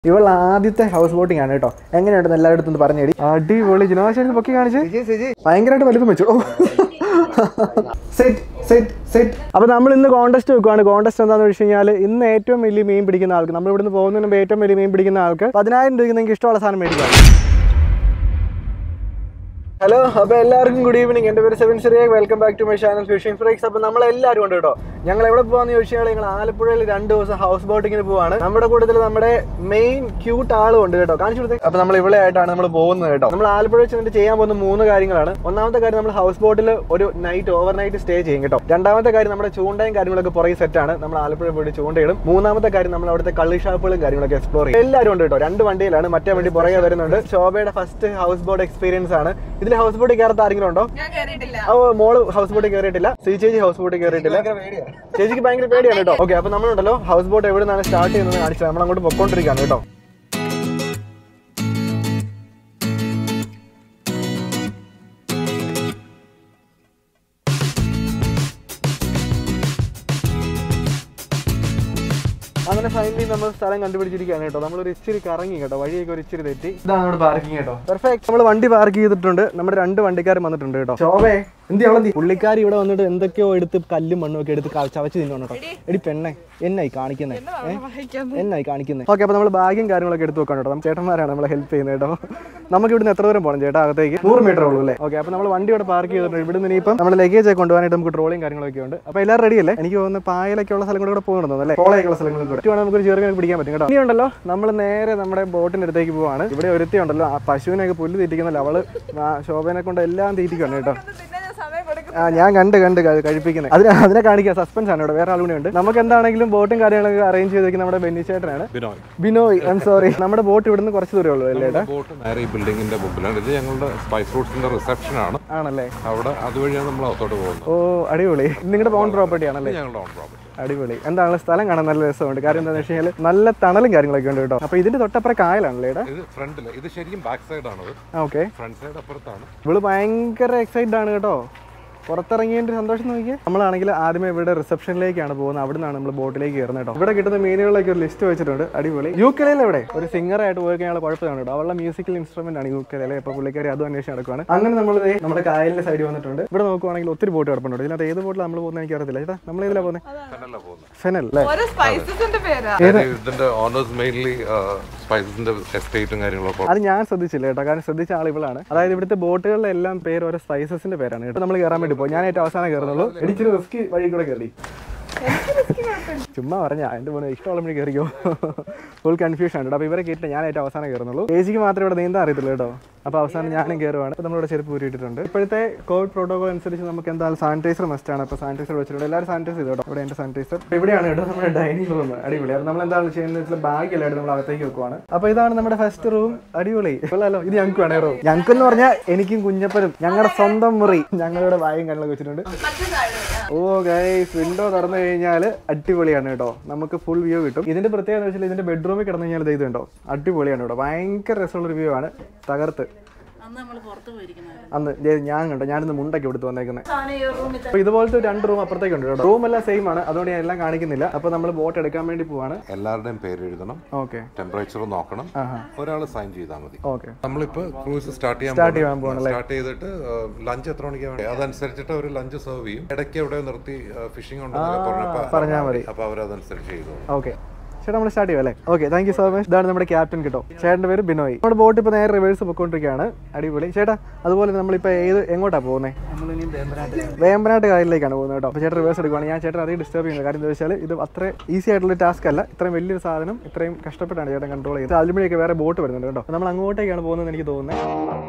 ഇവൾ ആദ്യത്തെ house boating ആണ് കേട്ടോ എങ്ങനെയുണ്ടെന്ന് എല്ലായിടത്തും ഒന്ന് പറഞ്ഞേടി അടിപൊളി ജിനോശേരി പൊക്കി കാണിച്ച് ഭയങ്കരമായിട്ട് വലിപ്പം വെച്ചു ഓ സെറ്റ് സെറ്റ് സെറ്റ് അപ്പോൾ നമ്മൾ ഇന്ന് കോൺടെസ്റ്റ് വെക്കുവാണ് കോൺടെസ്റ്റ് എന്താണെന്ന് വെച്ച് കഴിഞ്ഞാൽ ഇന്ന് ഏറ്റവും വലിയ മീൻ പിടിക്കുന്ന ആൾക്ക് നമ്മൾ ഇവിടുന്ന് പോകുന്നതിന് മുമ്പ് ഏറ്റവും വലിയ മീൻ പിടിക്കുന്ന ആൾക്ക് പതിനായിരം രൂപയ്ക്ക് നിങ്ങൾക്ക് ഇഷ്ടമുള്ള സാധനം മേടിക്കാം ഹലോ അപ്പോൾ എല്ലാവർക്കും ഗുഡ് ഈവനിങ് എൻ്റെ പേര് സെവൻ സിറിയ welcome back to my channel fishing freaks അപ്പോൾ നമ്മൾ എല്ലാവരും ഉണ്ട് കേട്ടോ ഞങ്ങൾ എവിടെ പോകാന്ന് ചോദിച്ചു കഴിഞ്ഞാൽ ഞങ്ങൾ ആലപ്പുഴയിൽ രണ്ട് ദിവസം ഹൗസ് ബോട്ടിങ്ങിന് പോവാണ് നമ്മുടെ കൂട്ടത്തിൽ നമ്മുടെ മെയിൻ ക്യൂട്ട് ആളും ഉണ്ട് കേട്ടോ കാണിച്ചു കൊടുത്തേ അപ്പോൾ നമ്മൾ ഇവിടെ ആയിട്ടാണ് നമ്മൾ പോകുന്നത് കേട്ടോ നമ്മൾ ആലപ്പുഴ വെച്ച് എന്നിട്ട് ചെയ്യാൻ പോകുന്ന മൂന്ന് കാര്യങ്ങളാണ് ഒന്നാമത്തെ കാര്യം നമ്മൾ ഹൗസ് ബോട്ടിൽ ഒരു നൈറ്റ് ഓവർ നൈറ്റ് സ്റ്റേ ചെയ്യും കേട്ടോ രണ്ടാമത്തെ കാര്യം നമ്മുടെ ചൂണ്ടയും കാര്യങ്ങളൊക്കെ പുറകെ സെറ്റാണ് നമ്മൾ ആലപ്പുഴ പോയിട്ട് ചൂണ്ടയിടും മൂന്നാമത്തെ കാര്യം നമ്മൾ അവിടുത്തെ കള്ളി ഷാപ്പുകളും കാര്യങ്ങളൊക്കെ എക്സ്പ്ലോർ ചെയ്യും എല്ലാവരും ഉണ്ട് കേട്ടോ രണ്ട് വണ്ടിയിലാണ് മറ്റേ വണ്ടി പുറകെ വരുന്നുണ്ട് ശോഭയുടെ ഫസ്റ്റ് ഹൗസ് ബോട്ട് എക്സ്പീരിയൻസ് ആണ് ഇതിൽ ഹൗസ് ബോട്ടിൽ കയറാത്ത ആരെങ്കിലും ഉണ്ടോ ഞാൻ കേറിയിട്ടില്ല ഓ മോള് ഹൗസ് ബോട്ടിൽ കയറിയിട്ടില്ല സി ചേച്ചി ഹൗസ് ബോട്ടിൽ കയറിയിട്ടില്ല ചേച്ചിക്ക് ഭയങ്കര പേടിയാണ് കേട്ടോ ഓക്കെ അപ്പൊ നമ്മളുണ്ടല്ലോ ഹൗസ് ബോട്ട് എവിടെ നിന്നാണ് സ്റ്റാർട്ട് ചെയ്യുന്നത് കാണിച്ചത് നമ്മൾ അങ്ങോട്ട് പൊക്കോണ്ടിരിക്കുകയാണ് കേട്ടോ അങ്ങനെ ഫൈനലി നമ്മൾ സ്ഥലം കണ്ടുപിടിച്ചിരിക്കുകയാണ് കേട്ടോ നമ്മൾ ഒരു ഇച്ചിരി കറങ്ങി കേട്ടോ വഴിയൊക്കെ ഒരു ഇച്ചിരി തെറ്റി ഇതാണ് നമ്മുടെ പാർക്കിംഗ് കേട്ടോ പെർഫെക്റ്റ് നമ്മൾ വണ്ടി പാർക്ക് ചെയ്തിട്ടുണ്ട് നമ്മുടെ രണ്ട് വണ്ടിക്കാരും വന്നിട്ടുണ്ട് കേട്ടോ ശോഭേ എന്തി അവളെന്തി പുള്ളിക്കാരി ഇവിടെ വന്നിട്ട് എന്തൊക്കെയോ എടുത്ത് കല്ലും മണ്ണും ഒക്കെ എടുത്ത് ക- ചവച്ച് തിന്നു കേട്ടോ എടി പെണ്ണെ എന്നായി കാണിക്കുന്നേ വായിക്കാൻ എന്നായി കാണിക്കുന്നത് ഓക്കെ അപ്പോൾ നമ്മൾ ബാഗും കാര്യങ്ങളൊക്കെ എടുത്ത് വെക്കണം കേട്ടോ നമ്മൾ ചേട്ടന്മാരാണ് നമ്മളെ ഹെൽപ്പ് ചെയ്യുന്നത് കേട്ടോ നമുക്ക് ഇവിടുന്ന് എത്ര ദൂരം പോകണം ചേട്ടാ അകത്തേക്ക് നൂറ് മീറ്റർ ഉള്ളൂ അല്ലേ ഓക്കെ അപ്പോൾ നമ്മൾ വണ്ടി ഇവിടെ പാർക്ക് ചെയ്തിട്ടുണ്ട് ഇവിടുന്ന് ഇനിയിപ്പം നമ്മൾ ലഗേജ് ഒക്കെ കൊണ്ടുപോകാനായിട്ട് നമുക്ക് ട്രോളിയും കാര്യങ്ങളൊക്കെ ഉണ്ട് അപ്പോൾ എല്ലാവരും റെഡി അല്ലേ എനിക്ക് തോന്നുന്നു പായലൊക്കെ ഉള്ള സ്ഥലം കൂടെ പോകുന്നുണ്ടോ അല്ലേ കോളയൊക്കെ ഉള്ള സ്ഥലങ്ങളിൽ കൂടെ വേണം നമുക്ക് ചെറുങ്ങനെ പിടിക്കാൻ പറ്റും കേട്ടോ ഇനി ഉണ്ടല്ലോ നമ്മൾ നേരെ നമ്മുടെ ബോട്ടിൻ്റെ അടുത്തേക്ക് പോവാണ് ഇവിടെ ഒരുത്തി ഉണ്ടല്ലോ ആ പശുവിനെയൊക്കെ പുല്ല് തീറ്റിക്കുന്നല്ലോ അവള് ആ ശോഭനെ കൊണ്ട് എല്ലാം തീറ്റിക്കാണ് കേട്ടോ പിന്നെ ഞാൻ സമയം കൊടുക്കും ആ ഞാൻ കണ്ട് കണ്ട് ക- കഴിപ്പിക്കുന്നത് അതിനെ അതിനെ കാണിക്കാൻ സസ്പെൻസ് ആണ് ഇവിടെ വേറെ ആളുകൂടെ ഉണ്ട് നമുക്ക് എന്താണെങ്കിലും ബോട്ടും കാര്യങ്ങളൊക്കെ അറേഞ്ച് ചെയ്ത് വെക്കുന്ന നമ്മുടെ ബെന്നി ചേട്ടനാണ് Binoy Binoy I am sorry നമ്മുടെ ബോട്ട് ഇവിടുന്ന് കുറച്ച് ദൂരമേ ഉള്ളൂ അല്ലേ ഏട്ടാ ബോട്ട് നേരെ ഈ ബിൽഡിങ്ങിന്റെ മുമ്പിലാണ് ഇത് ഞങ്ങളുടെ സ്പൈസ് ഫ്രൂട്ട്സിന്റെ റിസപ്ഷൻ ആണ് ആണല്ലേ അവിടെ അതുവഴിയാണ് നമ്മൾ അകത്തോട്ട് പോകുന്നത് ഓ അടിപൊളി നിങ്ങളുടെ ഓൺ പ്രോപ്പർട്ടി ആണല്ലേ ഇത് ഞങ്ങളുടെ ഓൺ പ്രോപ്പർട്ടി അടിപൊളി എന്താണ് സ്ഥലം കാണാൻ നല്ല രസമുണ്ട് കാര്യം എന്താണെന്ന് വെച്ച് കഴിഞ്ഞാൽ നല്ല തണലും കാര്യങ്ങളൊക്കെ ഉണ്ട് കേട്ടോ അപ്പൊ ഇതിന്റെ തൊട്ടപ്പുറം കായലാണല്ലേ ഏട്ടാ ഇത് ഫ്രണ്ടിൽ ഇത് ശരിക്കും ബാക്ക് സൈഡ് ആണത് ഓക്കെ ഫ്രണ്ട് സൈഡ് അപ്പുറത്താണ് ഇവള് ഭയങ്കര എക്സൈറ്റഡ് ആണ് കേട്ടോ പുറത്തിറങ്ങിയതിന്റെ സന്തോഷം നോക്കി നമ്മളാണെങ്കിൽ ആദ്യമേ ഇവിടെ റിസപ്ഷനിലേക്കാണ് പോകുന്നത് അവിടെ നിന്നാണ് നമ്മൾ ബോട്ടിലേക്ക് കയറുന്നത് കേട്ടോ ഇവിടെ കിട്ടുന്ന മീനുകളൊക്കെ ഒരു ലിസ്റ്റ് വെച്ചിട്ടുണ്ട് അടിപൊളി യു കെലയിൽ എവിടെ ഒരു സിംഗർ ആയിട്ട് പോയി കഴിഞ്ഞാൽ കുഴപ്പമാണ് കേട്ടോ അവളുടെ മ്യൂസിക്കൽ ഇൻസ്ട്രുമെന്റ് ആണ് യു കെലയിലെ ഇപ്പോൾ പുള്ളിക്കാരി അതും അന്വേഷിച്ച് നടക്കുവാണ് അങ്ങനെ നമ്മൾ ദേ നമ്മുടെ കായലിന്റെ സൈഡിൽ വന്നിട്ടുണ്ട് ഇവിടെ നോക്കുവാണെങ്കിൽ ഒത്തിരി ബോട്ട് കിടപ്പുണ്ട് ഇതിനകത്ത് ഏത് ബോട്ടിൽ നമ്മൾ പോകുന്നത് എനിക്ക് അറിയത്തില്ല ചേട്ടാ നമ്മൾ ഇതിലാണ് പോകുന്നത് അങ്ങനല്ല പോകുന്നത് ഫെനൽ അല്ലേ ഓരോ സ്പൈസസിന്റെ പേരാ അതായത് ഇതിന്റെ ഓണേഴ്സ് മെയിൻലി സ്പൈസസിന്റെ എസ്റ്റേറ്റും കാര്യങ്ങളൊക്കെ അത് ഞാൻ ശ്രദ്ധിച്ചില്ല കേട്ടോ കാരണം ശ്രദ്ധിച്ച ആൾ ഇവളാണ് അതായത് ഇവിടുത്തെ ബോട്ടുകളിലെ എല്ലാം പേര് ഓരോ സ്പൈസസിന്റെ പേരാണ് കേട്ടോ നമ്മൾ കയറാൻ വേണ്ടി പോകും ഞാൻ ഏറ്റവും അവസാനം കയറുന്നുള്ളൂ ഇടിച്ചിരി റിസ്ക് വഴി കൂടെ കയറി ചുമ്മാ പറഞ്ഞ എന്റെ പോലെ ഇഷ്ടമുള്ള മണി കയറിയോ ഫുൾ കൺഫ്യൂഷൻ ആണ് കേട്ടോ അപ്പോൾ ഇവരെ കേട്ടിട്ട് ഞാൻ ഏറ്റവും അവസാനം കയറുന്നുള്ളൂ ചേച്ചിക്ക് മാത്രമേ ഇവിടെ നീന്താൻ അറിയത്തില്ല കേട്ടോ അപ്പോൾ അവസാനം ഞാനും കയറുവാണ് അപ്പോൾ നമ്മളിവിടെ ചെരുപ്പ് ഊരിയിട്ടുണ്ട് ഇപ്പോഴത്തെ കോവിഡ് പ്രോട്ടോകോൾ അനുസരിച്ച് നമുക്ക് എന്തായാലും സാനിറ്റൈസർ മസ്റ്റ് ആണ് അപ്പോൾ സാനിറ്റൈസർ വെച്ചിട്ടുണ്ട് എല്ലാവരും സാനിറ്റൈസ് ചെയ്തു കേട്ടോ ഇവിടെ എൻ്റെ സാനിറ്റൈസർ ഇവിടെയാണ് കേട്ടോ നമ്മുടെ ഡൈനിങ് റൂം അടിപൊളി അത് നമ്മൾ എന്താണ് ചെയ്യുന്നത് വെച്ചാൽ ബാഗ് എല്ലായിട്ട് നമ്മൾ അകത്തേക്ക് വെക്കുവാണ് അപ്പോൾ ഇതാണ് നമ്മുടെ ഫസ്റ്റ് റൂം അടിപൊളി കൊള്ളാലോ ഇത് ഞങ്ങൾക്ക് വേണേ റൂം ഞങ്ങൾക്ക് എന്ന് പറഞ്ഞാൽ എനിക്കും കുഞ്ഞപ്പനും ഞങ്ങളുടെ സ്വന്തം മുറി ഞങ്ങളുടെ വായും കാര്യങ്ങളൊക്കെ വെച്ചിട്ടുണ്ട് ഓ ഗൈസ് വിൻഡോ തുറന്നു കഴിഞ്ഞാൽ അടിപൊളിയാണ് കേട്ടോ നമുക്ക് ഫുൾ വ്യൂ കിട്ടും ഇതിന്റെ പ്രത്യേകത എന്ന് വെച്ചാൽ ഇതിന്റെ ബെഡ്റൂമിൽ കിടന്നു കഴിഞ്ഞാൽ ഇത് ഇതുണ്ടോ അടിപൊളിയാണ് കേട്ടോ ഭയങ്കര രസമുള്ള വ്യൂ ആണ് തകർത്ത് അന്ന് നമ്മൾ പുറത്ത് പോയിരിക്കുന്നത് അന്ന് ദേ ഞാൻ കണ്ടോ ഞാനിന്ന് മുണ്ടൊക്കെ എടുത്ത് വന്നേക്കുന്നത് അപ്പൊ ഇതുപോലത്തെ ഒരു രണ്ട് റൂം അപ്പുറത്തേക്ക് ഉണ്ട് കേട്ടോ റൂം എല്ലാം സെയിം ആണ് അതുകൊണ്ട് ഞാൻ എല്ലാം കാണിക്കുന്നില്ല അപ്പൊ നമ്മൾ ബോട്ട് എടുക്കാൻ വേണ്ടി പോവാണ് എല്ലാവരുടെയും പേര് എഴുതണം ഓക്കെ ടെമ്പറേച്ചർ നോക്കണം ആഹാ ഒരാൾ സൈൻ ചെയ്താൽ മതി ഓക്കെ നമ്മളിപ്പോ ക്രൂസ് സ്റ്റാർട്ട് ചെയ്യാൻ Start ചെയ്യാൻ പോകണം സ്റ്റാർട്ട് ചെയ്തിട്ട് ലഞ്ച് എത്ര മണിക്കാണ് വേണ്ടത് അതനുസരിച്ചിട്ട് അവർ ലഞ്ച് സെർവ് ചെയ്യും ഇടയ്ക്ക് എവിടെ നിർത്തി ഫിഷിംഗ് ഉണ്ടെന്നൊക്കെ പറഞ്ഞപ്പോ പറഞ്ഞാൽ മതി അപ്പൊ അവരതനുസരിച്ച് ചെയ്തു ഓക്കെ ചേട്ടാ നമ്മൾ സ്റ്റാർട്ട് ചെയ്യാം അല്ലേ okay thank you so much ഇതാണ് നമ്മുടെ ക്യാപ്റ്റൻ കേട്ടോ ചേട്ടൻ്റെ പേര് ബിനോയ് നമ്മുടെ ബോട്ട് ഇപ്പോൾ നേരെ റിവേഴ്സ് പൊയ്ക്കൊണ്ടിരിക്കുകയാണ് അടിപൊളി ചേട്ടാ അതുപോലെ നമ്മളിപ്പോൾ ഏത് എങ്ങോട്ടാണ് പോകുന്നത് വേമ്പനാട്ട് കായലിലേക്കാണ് പോകുന്നത് കേട്ടോ അപ്പോൾ ചേട്ടൻ റിവേഴ്സ് എടുക്കുവാണ് ഞാൻ ചേട്ടൻ അധികം ഡിസ്റ്റർബ് ചെയ്യുന്നത് കാര്യം എന്താ വെച്ചാൽ ഇത് അത്ര ഈസി ആയിട്ടുള്ള ടാസ്ക് അല്ല ഇത്രയും വലിയൊരു സാധനം ഇത്രയും കഷ്ടപ്പെട്ടാണ് ചേട്ടൻ കൺട്രോൾ ചെയ്യുന്നത് അതിലുമൊക്കെ വേറെ ബോട്ട് വരുന്നുണ്ട് കേട്ടോ നമ്മൾ അങ്ങോട്ടേക്കാണ് പോകുന്നത് എനിക്ക് തോന്നുന്നത്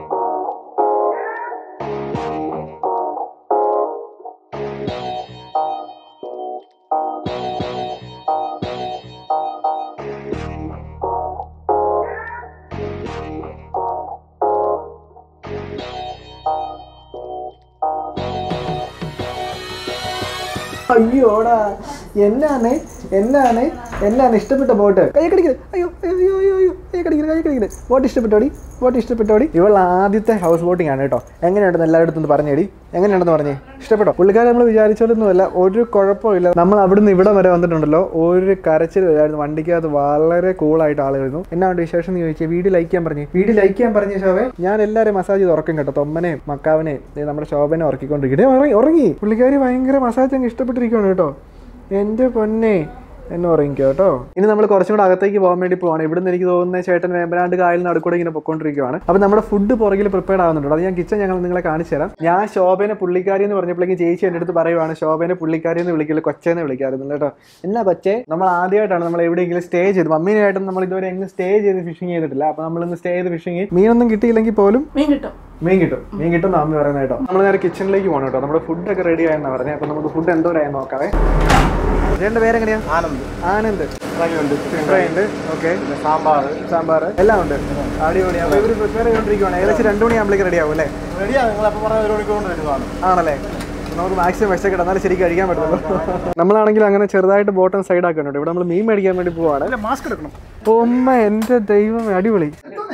അയ്യോടാ എന്നാണ് എന്നാണ് എന്നാണ് ഇഷ്ടപ്പെട്ട ബോട്ട് കൈ കടിക്കുന്നത് അയ്യോ അയ്യോ അയ്യോ അയ്യോ അയ്യോ കൈ കടിക്കരുത് കൈ കടിക്കരുത് ബോട്ട് ഇഷ്ടപ്പെട്ടോടി ബോട്ട് ഇഷ്ടപ്പെട്ടോടി ഇവൾ ആദ്യത്തെ ഹൗസ് ബോട്ടിംഗ് ആണ് കേട്ടോ എങ്ങനെയുണ്ടെന്ന് എല്ലായിടത്തും ഒന്ന് പറഞ്ഞേടി എങ്ങനെയുണ്ടെന്ന് പറഞ്ഞേ ഇഷ്ടപ്പെട്ടോ പുള്ളിക്കാരൻ നമ്മൾ വിചാരിച്ചോലൊന്നുമല്ല ഒരു കുഴപ്പമില്ല നമ്മൾ അവിടുന്ന് ഇവിടെ വരെ വന്നിട്ടുണ്ടല്ലോ ഒരു കരച്ചിൽ വരായിരുന്നു വണ്ടിക്കകത്ത് വളരെ കൂളായിട്ട് ആളുകളായിരുന്നു എന്നാണ്ട് വിശേഷം എന്ന് ചോദിച്ചാൽ വീഡിയോ ലൈക്ക് ചെയ്യാൻ പറഞ്ഞു വീഡിയോ ലൈക്ക് ചെയ്യാൻ പറഞ്ഞ ശോഭെ ഞാൻ എല്ലാവരും മസാജ് ചെയ്ത് ഉറക്കും കേട്ടോ തൊമ്മനെയും മക്കാവിനെയും ദേ നമ്മുടെ ശോഭനെ ഉറക്കിക്കൊണ്ടിരിക്കണേ ഉറങ്ങി ഉറങ്ങി പുള്ളിക്കാരി ഭയങ്കര മസാജ് അങ്ങ് ഇഷ്ടപ്പെട്ടിരിക്കുകയാണ് കേട്ടോ എൻ്റെ പൊന്നെ എന്നെ ഉറങ്ങിക്കോ കേട്ടോ ഇനി നമ്മൾ കുറച്ചും കൂടെ അകത്തേക്ക് പോകാൻ വേണ്ടി പോവാണ് ഇവിടുന്ന് എനിക്ക് തോന്നുന്നത് ചേട്ടൻ വേമ്പനാണ്ട് കായൽ നടുക്കൂടെ ഇങ്ങനെ പൊക്കോണ്ടിരിക്കുകയാണ് അപ്പോൾ നമ്മുടെ ഫുഡ് പുറകിൽ പ്രിപ്പയർഡ് ആവുന്നുണ്ട് അത് ഞാൻ കിച്ചൺ ഞങ്ങൾ നിങ്ങളെ കാണിച്ചു തരാം ഞാൻ ശോഭനെ പുള്ളിക്കാരി എന്ന് പറഞ്ഞപ്പോഴേക്കും ചേച്ചി എൻ്റെ അടുത്ത് പറയുവാണ് ശോഭനെ പുള്ളിക്കാരി എന്ന് വിളിക്കില്ല കൊച്ചേന്ന് വിളിക്കാറുണ്ട് കേട്ടോ എന്നാ കൊച്ചേ നമ്മൾ ആദ്യമായിട്ടാണ് നമ്മൾ എവിടെയെങ്കിലും സ്റ്റേ ചെയ്ത് മമ്മീനായിട്ടും നമ്മൾ ഇതുവരെ എങ്ങനെ സ്റ്റേ ചെയ്ത് ഫിഷിംഗ് ചെയ്തിട്ടില്ല അപ്പോൾ നമ്മൾ ഇന്ന് സ്റ്റേ ചെയ്ത് ഫിഷിംഗ് മീനൊന്നും കിട്ടിയില്ലെങ്കിൽ പോലും മീൻ കിട്ടും മീൻ കിട്ടും മീൻ കിട്ടും എന്ന് അമ്മ പറയുന്നത് കേട്ടോ നമ്മൾ നേരെ കിച്ചണിലേക്ക് പോകണം കേട്ടോ നമ്മുടെ ഫുഡൊക്കെ റെഡി ആയെന്നാ പറഞ്ഞത് അപ്പോൾ നമുക്ക് ഫുഡ് എന്തോരായെന്ന് നോക്കാവേ ചേട്ടൻ്റെ പേരെങ്ങനെയാ ആനന്ദ് ആനന്ദ് ഫ്രൈ ഉണ്ട് ഫ്രൈ ഉണ്ട് ഓക്കെ സാമ്പാർ സാമ്പാർ എല്ലാം ഉണ്ട് അടിപൊളി അപ്പോൾ ഇവർ പ്രിപ്പയർ ചെയ്തുകൊണ്ടിരിക്കുവാണ് ഏകദേശം രണ്ട് മണിയാകുമ്പോഴേക്ക് റെഡി ആവും അല്ലേ റെഡിയാണ് നിങ്ങൾ അപ്പോൾ പറഞ്ഞ ഒരു മണിക്കൂർ കൊണ്ട് വരുന്നതാണ് ആണല്ലേ നമുക്ക് മാക്സിമം വിശക്കിട്ട് എന്നാലും ശരിക്കും കഴിക്കാൻ പറ്റുള്ളൂ നമ്മളാണെങ്കിൽ അങ്ങനെ ചെറുതായിട്ട് ബോട്ടം സൈഡ് ആക്കുന്നുണ്ട് ഇവിടെ നമ്മൾ മീൻ മേടിക്കാൻ വേണ്ടി പോവാണ് മാസ്ക് എടുക്കണം ഉമ്മ എൻ്റെ ദൈവം അടിപൊളി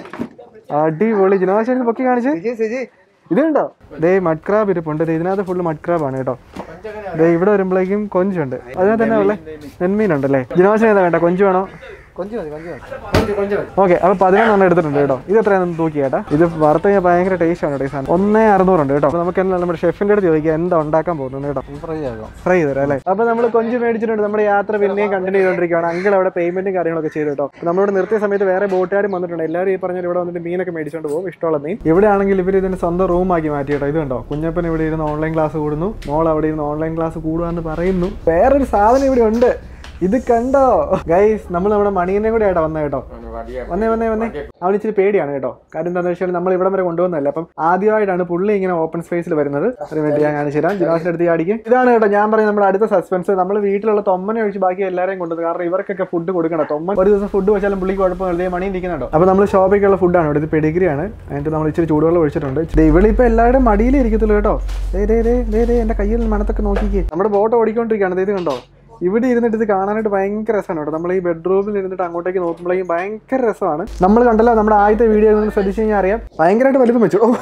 അടിപൊളി ജിനാശാനി പൊക്കി കാണിച്ച് ഇതുണ്ടോ ദേ മഡ് ക്രാബ് ഇരിപ്പുണ്ട് ദേ ഇതിനകത്ത് ഫുള്ള് മഡ് ക്രാബ് ആണ് കേട്ടോ ദേ ഇവിടെ വരുമ്പോഴേക്കും കൊഞ്ചുണ്ട് അതിനകത്ത് തന്നെ ഉള്ളേ നെന്മീനുണ്ടല്ലേ ജിനാശാനി ഏതാ വേണ്ട കൊഞ്ച് വേണോ കൊഞ്ച് മതി കൊഞ്ച് മതി കൊഞ്ച് കൊഞ്ച് മതി ഓക്കെ അപ്പൊ പതിനൊന്നെണ്ണം എടുത്തിട്ടുണ്ട് കേട്ടോ ഇത് എത്രയാണെന്ന് തൂക്കി കേട്ടാ ഇത് വറുത്ത് കഴിഞ്ഞാൽ ഭയങ്കര ടേസ്റ്റ് ആണ് കേട്ടോ ഈ സാധനം ഒന്നേ അറുന്നൂറുണ്ട് കേട്ടോ അപ്പൊ നമുക്ക് എന്താ നമ്മുടെ ഷെഫിന്റെ അടുത്ത് ചോദിക്കാം എന്താ ഉണ്ടാക്കാൻ പോകുന്നത് കേട്ടോ ഫ്രൈ ആകാം ഫ്രൈ ചെയ്തരാം അല്ലേ അപ്പൊ നമ്മൾ കൊഞ്ച് മേടിച്ചിട്ടുണ്ട് നമ്മുടെ യാത്ര പിന്നെയും കണ്ടിന്യൂ ചെയ്തോണ്ടിരിക്കുകയാണ് അങ്കിൾ അവിടെ പേയ്മെന്റും കാര്യങ്ങളൊക്കെ ചെയ്തു കേട്ടോ അപ്പൊ നമ്മളിവിടെ നിർത്തിയ സമയത്ത് വേറെ ബോട്ടുകാരും വന്നിട്ടുണ്ട് എല്ലാവരും ഈ പറഞ്ഞ ഇവിടെ വന്നിട്ട് മീനൊക്കെ മേടിച്ചോണ്ട് പോകും ഇഷ്ടമുള്ള മീൻ ഇവിടെ ആണെങ്കിൽ ഇവർ ഇതിന് സ്വന്തം റൂം ആക്കി മാറ്റി കേട്ടോ ഇത് കണ്ടോ കുഞ്ഞപ്പൻ ഇവിടെ ഇരുന്ന് ഓൺലൈൻ ക്ലാസ് കൂടുന്നു മോൾ അവിടെ ഇരുന്ന് ഓൺലൈൻ ക്ലാസ് കൂടുക പറയുന്നു വേറൊരു സാധനം ഇവിടെ ഉണ്ട് ഇത് കണ്ടോ ഗൈസ് നമ്മൾ നമ്മുടെ മണീനെ കൂടെ ആയിട്ടാ വന്നത് കേട്ടോ വന്നേ വന്നേ വന്നേ അവന് ഇച്ചിരി പേടിയാണ് കേട്ടോ കാര്യം എന്താണെന്ന് വെച്ചാൽ നമ്മൾ ഇവിടം വരെ കൊണ്ടുവന്നതല്ല അപ്പം ആദ്യമായിട്ടാണ് പുള്ളി ഇങ്ങനെ ഓപ്പൺ സ്പേസിൽ വരുന്നത് അതിന് വേണ്ടി ഞാൻ കാണിച്ചു തരാം ജിനാസിന്റെ അടുത്ത് അടിക്കും ഇതാണ് കേട്ടോ ഞാൻ പറയുന്നത് നമ്മുടെ അടുത്ത സസ്പെൻസ് നമ്മൾ വീട്ടിലുള്ള തൊമ്മനെ ഒഴിച്ച് ബാക്കി എല്ലാവരെയും കൊണ്ടുവന്നത് കാരണം ഇവർക്കൊക്കെ ഫുഡ് കൊടുക്കണം തൊമ്മൻ ഒരു ദിവസം ഫുഡ് വെച്ചാലും പുള്ളിക്ക് കുഴപ്പമില്ല മണി ഇരിക്കുന്നുണ്ടോ അപ്പോൾ നമ്മൾ ഷോപ്പിലേക്കുള്ള ഫുഡാണ് ഇവിടെ ഇത് പെഡിഗ്രിയാണ് അതിന്റെ നമ്മൾ ഇച്ചിരി ചൂടുവെള്ളം ഒഴിച്ചിട്ടുണ്ട് ദേ ഇവളിപ്പോൾ എല്ലാവരുടെ മടിയിലേ ഇരിക്കത്തുള്ളൂ കേട്ടോ ദേ ദേ ദേ ദേ ദേ എൻ്റെ കയ്യിൽ മണത്തൊക്കെ നോക്കിക്കേ നമ്മുടെ ബോട്ട് ഓടിക്കൊണ്ടിരിക്കുകയാണ് ദേ ഇത് കണ്ടോ ഇവിടെ ഇരുന്നിട്ട് ഇത് കാണാനായിട്ട് ഭയങ്കര രസമാണ് കേട്ടോ നമ്മൾ ഈ ബെഡ്റൂമിൽ ഇരുന്നിട്ട് അങ്ങോട്ടേക്ക് നോക്കുമ്പോഴേക്കും ഭയങ്കര രസമാണ് നമ്മൾ കണ്ടല്ലോ നമ്മുടെ ആദ്യത്തെ വീഡിയോ നിങ്ങൾ ശ്രദ്ധിച്ചു കഴിഞ്ഞാൽ അറിയാം ഭയങ്കരമായിട്ട് വലുപ്പം വെച്ചു ഓ.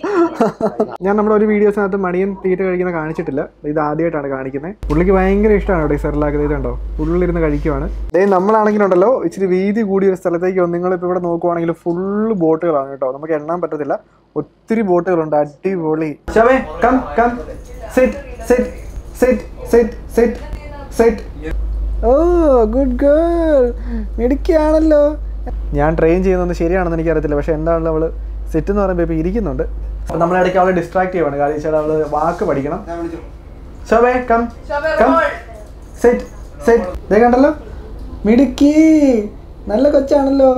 ഞാൻ നമ്മുടെ ഒരു വീഡിയോസിനകത്ത് മണിയൻ തീറ്റ കഴിക്കുന്ന കാണിച്ചിട്ടില്ല ഇത് ആദ്യമായിട്ടാണ് കാണിക്കുന്നത് പുള്ളിക്ക് ഭയങ്കര ഇഷ്ടമാണ് കേട്ടോ ഈ സെറിലാക്ക് ഇത് കണ്ടോ ഉള്ളിലിരുന്ന് കഴിക്കുവാണ് ദേ നമ്മളാണെങ്കിലുണ്ടല്ലോ ഇച്ചിരി വീതി കൂടിയ ഒരു സ്ഥലത്തേക്ക് വന്ന് നിങ്ങളിപ്പോൾ ഇവിടെ നോക്കുവാണെങ്കിൽ ഫുള്ള് ബോട്ടുകളാണ് കേട്ടോ നമുക്ക് എണ്ണാൻ പറ്റത്തില്ല ഒത്തിരി ബോട്ടുകളുണ്ട് അടിപൊളി ശവേ come come sit sit sit sit sit set ഓ ഗുഡ് ഗേൾ മിടുക്കിയാണല്ലോ ഞാൻ ട്രെയിൻ ചെയ്യുന്നത് ശരിയാണെന്ന് എനിക്കറിയത്തില്ല പക്ഷെ എന്താണല്ലോ അവള് സെറ്റ് എന്ന് പറയുമ്പോൾ ഇപ്പോൾ ഇരിക്കുന്നുണ്ട് അപ്പോൾ നമ്മളിടയ്ക്ക് അവളെ ഡിസ്ട്രാക്ട് ചെയ്യുവാണ് കാര്യം വെച്ചാൽ അവള് വാക്ക് പഠിക്കണം ശോഭേ കം കം സെറ്റ് സെറ്റ് ഇതേ കണ്ടല്ലോ മിടുക്കി നല്ല കൊച്ചാണല്ലോ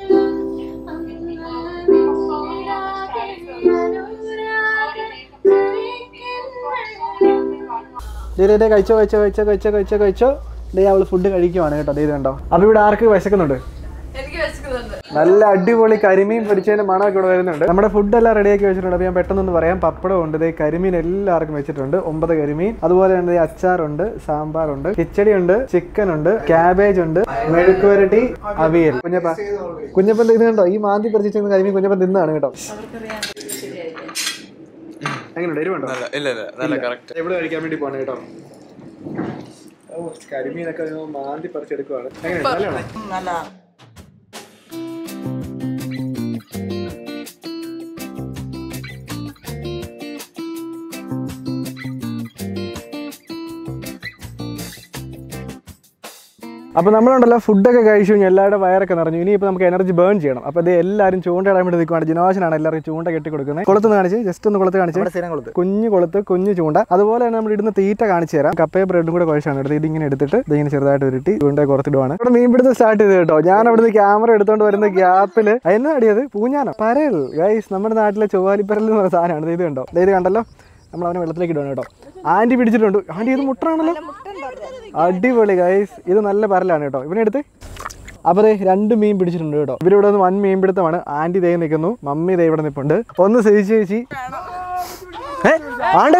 ദേ ദേ, ദേ കഴിച്ചോ കഴിച്ചോ കഴിച്ചോ കഴിച്ചോ കഴിച്ചോ കഴിച്ചോ ദേ അവള് ഫുഡ് കഴിക്കുവാണ് കേട്ടോ ദേ ഇത് കണ്ടോ അപ്പൊ ഇവിടെ ആർക്ക് വിശക്കുന്നുണ്ട് എനിക്ക് വിശക്കുന്നുണ്ട് നല്ല അടിപൊളി കരിമീൻ പൊരിച്ചതിന്റെ മണമൊക്കെ ഇവിടെ വരുന്നുണ്ട് നമ്മുടെ ഫുഡ് എല്ലാം റെഡിയാക്കി വെച്ചിട്ടുണ്ട് അപ്പോൾ ഞാൻ പെട്ടെന്നൊന്ന് പറയാം പപ്പടം ഉണ്ട് ദേ കരിമീൻ എല്ലാവർക്കും വെച്ചിട്ടുണ്ട് ഒമ്പത് കരിമീൻ അതുപോലെ തന്നെ ദേ അച്ചാറുണ്ട് സാമ്പാറുണ്ട് കിച്ചടി ഉണ്ട് ചിക്കൻ ഉണ്ട് ക്യാബേജ് ഉണ്ട് മെഴുക്ക് വരട്ടി അവിയൽ കുഞ്ഞപ്പ കുഞ്ഞപ്പൻ ഇത് കണ്ടോ ഈ മാന്തി പറിച്ചിരിക്കുന്ന കരിമീൻ കുഞ്ഞപ്പൻ തിന്നാണ് കേട്ടോ അവർക്കറിയാൻ ശരിയായില്ലേ എങ്ങനെയുണ്ട് എരിവുണ്ടോ ഇല്ല ഇല്ല നല്ല കറക്റ്റ് എവിടെ കഴിക്കാൻ വേണ്ടി പോണേ കേട്ടോ ഓ കരിമീനൊക്കെ അങ്ങ് മാന്തി പറിച്ചെടുക്കുവാണ് എങ്ങനെയുണ്ട് നല്ലതാണോ നല്ല അപ്പോൾ നമ്മളുണ്ടല്ലോ ഫുഡൊക്കെ കഴിച്ചു കഴിഞ്ഞാൽ എല്ലാവരുടെ വയറൊക്കെ നിറഞ്ഞു ഇനിയിപ്പോൾ നമുക്ക് എനർജി ബേൺ ചെയ്യണം അപ്പോൾ ഇത് എല്ലാവരും ചൂണ്ടയിടാൻ വേണ്ടി നിൽക്കുവാണ് ജിനോശനാണ് എല്ലാവർക്കും ചൂണ്ട കെട്ടി കൊടുക്കുന്നത് കുളത്ത് കാണിച്ച് ജസ്റ്റ് ഒന്ന് കുളത്ത് കാണിച്ച് സ്ഥിരം കൊടുത്ത് കുഞ്ഞു കൊളുത്ത് കുഞ്ഞു ചൂണ്ട അതുപോലെ തന്നെ നമ്മൾ ഇടുന്ന തീറ്റ കാണിച്ചു തരാം കപ്പയും ബ്രെഡും കൂടെ കുഴച്ചാണ് എടുത്ത് ഇതിങ്ങനെ എടുത്തിട്ട് ഇതിങ്ങനെ ചെറുതായിട്ട് ഉരുട്ടി ചൂണ്ട കുറത്തിടുവാണ് ഇവിടെ മീൻ പിടുത്തം സ്റ്റാർട്ട് ചെയ്ത് കേട്ടോ ഞാൻ അവിടുന്ന് ക്യാമറ എടുത്തോണ്ട് വരുന്ന ഗ്യാപ്പിൽ എന്നാ അടിയത് പൂഞ്ഞാനോ പരൽ ഗൈസ് നമ്മുടെ നാട്ടിലെ ചൊവ്വാലിപ്പരൽ എന്ന് പറയുന്ന സാധനമാണ് ദേ ഇത് കണ്ടോ ദേ ഇത് കണ്ടല്ലോ നമ്മൾ അവനെ വെള്ളത്തിലേക്ക് ഇടുവാണ് കേട്ടോ ആൻറ്റി പിടിച്ചിട്ടുണ്ട് ആൻറ്റി ഇത് മുട്ടാണല്ലോ അടിപൊളി ഗൈസ് ഇത് നല്ല പരലാണ് കേട്ടോ ഇവനെടുത്ത് അപ്പോൾ ദേ രണ്ട് മീൻ പിടിച്ചിട്ടുണ്ട് കേട്ടോ ഇവരിവിടെ നിന്ന് വൻ മീൻ പിടുത്തമാണ് ആൻറ്റി ദേ നിൽക്കുന്നു മമ്മി ദേ ഇവിടെ നിൽപ്പുണ്ട് ഒന്ന് സഹിച്ച് ചേച്ചി ഏ ആണ്ടേ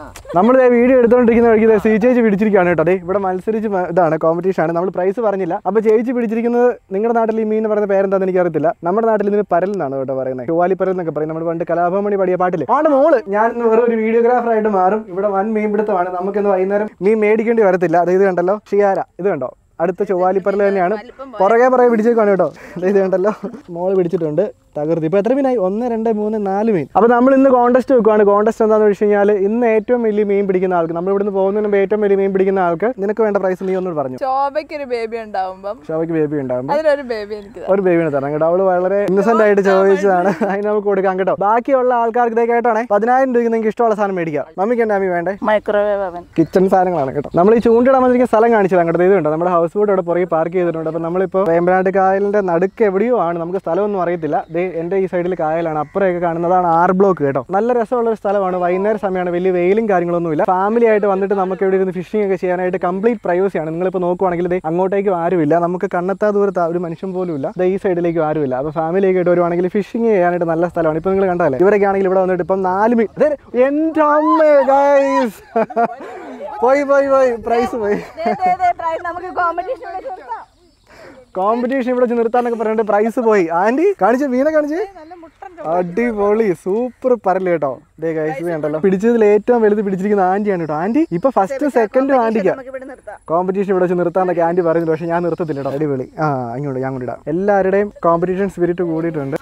നമ്മൾ വീഡിയോ എടുത്തുകൊണ്ടിരിക്കുന്ന വഴിക്ക് ദേ സി ചേച്ചി പിടിച്ചിരിക്കുകയാണ് കേട്ടോ അതെ ഇവിടെ മത്സരിച്ച് മ- ഇതാണ് കോമ്പറ്റീഷൻ ആണ് നമ്മൾ പ്രൈസ് പറഞ്ഞില്ല അപ്പോൾ ചേച്ചി പിടിച്ചിരിക്കുന്നത് നിങ്ങളുടെ നാട്ടിൽ ഈ മീൻ പറയുന്ന പേരെന്താണെന്ന് എനിക്ക് അറിയത്തില്ല നമ്മുടെ നാട്ടിൽ ഇതിന് പരൽ എന്നാണ് കേട്ടോ പറയുന്നത് ചൊവ്വാലി പരൽ എന്നൊക്കെ പറയും നമ്മൾ പണ്ട് കലാഭവമണി പാടിയ പാട്ടില്ലേ ആണ് മോള് ഞാൻ ഇന്ന് വെറും ഒരു വീഡിയോഗ്രാഫർ ആയിട്ട് മാറും ഇവിടെ വൻ മീൻ പിടുത്തമാണ് നമുക്കിന്ന് വൈകുന്നേരം മീൻ മേടിക്കേണ്ടി വരത്തില്ല അത് ഇത് കണ്ടല്ലോ ഷിയാര ഇത് കണ്ടോ അടുത്ത ചൊവ്വാലിപ്പരൽ തന്നെയാണ് പുറകെ പുറകെ പിടിച്ചേക്കാണ് കേട്ടോ ദേ ഇത് കണ്ടല്ലോ മോള് പിടിച്ചിട്ടുണ്ട് തകർത്തി ഇപ്പോൾ എത്ര മീനായി ഒന്ന് രണ്ട് മൂന്ന് നാല് മീൻ അപ്പോൾ നമ്മൾ ഇന്ന് കോൺടെസ്റ്റ് വെക്കുവാണ് കോൺടെസ്റ്റ് എന്താണെന്ന് വെച്ച് കഴിഞ്ഞാൽ ഇന്ന് ഏറ്റവും വലിയ മീൻ പിടിക്കുന്ന ആൾക്ക് നമ്മൾ ഇവിടുന്ന് പോകുന്നതിന് മുമ്പ് ഏറ്റവും വലിയ മീൻ പിടിക്കുന്ന ആൾക്ക് നിനക്ക് വേണ്ട പ്രൈസ് നീ ഒന്നും പറഞ്ഞു ശോഭയ്ക്ക് ഒരു ബേബി ഉണ്ടാവുമ്പം ഷോയ്ക്ക് ബേബി ഉണ്ടാകുമ്പോൾ അതിലൊരു ബേബി എനിക്ക് തരാം. ഒരു ബേബിനെ തരാം കേട്ടോ അവള് വളരെ ഇന്നസെന്റ് ആയിട്ട് ചോദിച്ചതാണ് അതിന് നമുക്ക് കൊടുക്കാം കേട്ടോ ബാക്കിയുള്ള ആൾക്കാർക്ക് ഇതേ കേട്ടാണേ പതിനായിരം രൂപയ്ക്ക് നിങ്ങൾക്ക് ഇഷ്ടമുള്ള സാധനം മേടിക്കാം മമ്മിക്ക് എന്നാ മീ വേണ്ടേ മൈക്രോവേവ് അവൻ കിച്ചൺ സാധനങ്ങളാണ് കേട്ടോ നമ്മൾ ഈ ചൂണ്ടിടാൻ വന്നിരിക്കുന്ന സ്ഥലം കാണിച്ചത് അങ്ങോട്ട് ഇത് കണ്ടോ നമ്മുടെ ഹൗസ് ബോട്ട് ഇവിടെ പുറകെ പാർക്ക് ചെയ്തിട്ടുണ്ട് അപ്പോൾ നമ്മളിപ്പോൾ വേമ്പനാട്ട് കായലിന്റെ നടുക്ക് എവിടെയോ ആണ് നമുക്ക് സ്ഥലമൊന്നും അറിയത്തില്ല ദേ എൻ്റെ ഈ സൈഡിൽ കായലാണ് അപ്പുറമൊക്കെ കാണുന്നതാണ് ആർ ബ്ലോക്ക് കേട്ടോ നല്ല രസമുള്ള ഒരു സ്ഥലമാണ് വൈകുന്നേരം സമയമാണ് വലിയ വെയിലും കാര്യങ്ങളൊന്നുമില്ല ഫാമിലി ആയിട്ട് വന്നിട്ട് നമുക്ക് ഇവിടെ ഇരുന്ന് ഫിഷിംഗ് ഒക്കെ ചെയ്യാനായിട്ട് കംപ്ലീറ്റ് പ്രൈവസിയാണ് നിങ്ങളിപ്പോൾ നോക്കുവാണെങ്കിൽ ദേ അങ്ങോട്ടേക്കും ആരുമില്ല നമുക്ക് കണ്ണെത്താ ദൂരത്ത് ഒരു മനുഷ്യൻ പോലും ഇല്ല ദേ ഈ സൈഡിലേക്കും ആരുമില്ല അപ്പോൾ ഫാമിലി ഒക്കെ ആയിട്ട് വരുവാണെങ്കിൽ ഫിഷിംഗ് ചെയ്യാനായിട്ട് നല്ല സ്ഥലമാണ് ഇപ്പോൾ നിങ്ങൾ കണ്ടല്ലേ ഇവരൊക്കെ ആണെങ്കിൽ ഇവിടെ വന്നിട്ട് ഇപ്പം നാല് മീൻ അതെ എൻ്റെ അമ്മേ ഗൈസ് പോയി പോയി പോയി പ്രൈസ് പോയി നമുക്ക് കോമ്പറ്റീഷൻ കോമ്പറ്റീഷൻ ഇവിടെ വെച്ച് നിർത്താന്നൊക്കെ പറഞ്ഞിട്ട് പ്രൈസ് പോയി ആന്റി കാണിച്ച മീനെ കാണിച്ച് അടിപൊളി സൂപ്പർ പരല് കേട്ടോ ദേ ഗൈസ് ഉണ്ടല്ലോ പിടിച്ചതിൽ ഏറ്റവും വലുത് പിടിച്ചിരിക്കുന്ന ആന്റിയാണ് കേട്ടോ ആന്റി ഇപ്പൊ ഫസ്റ്റ് സെക്കൻഡും ആന്റിക്കാ കോമ്പറ്റീഷൻ ഇവിടെ വെച്ച് നിർത്താന്നൊക്കെ ആന്റി പറയുന്നുണ്ട് പക്ഷെ ഞാൻ നിർത്തത്തില്ല കേട്ടോ അടിപൊളി ആ അങ്ങോട്ട് ഞാൻ കൊണ്ടിടാം എല്ലാവരുടെയും കോമ്പറ്റീഷൻ സ്പിരിറ്റ് കൂടിയിട്ടുണ്ട്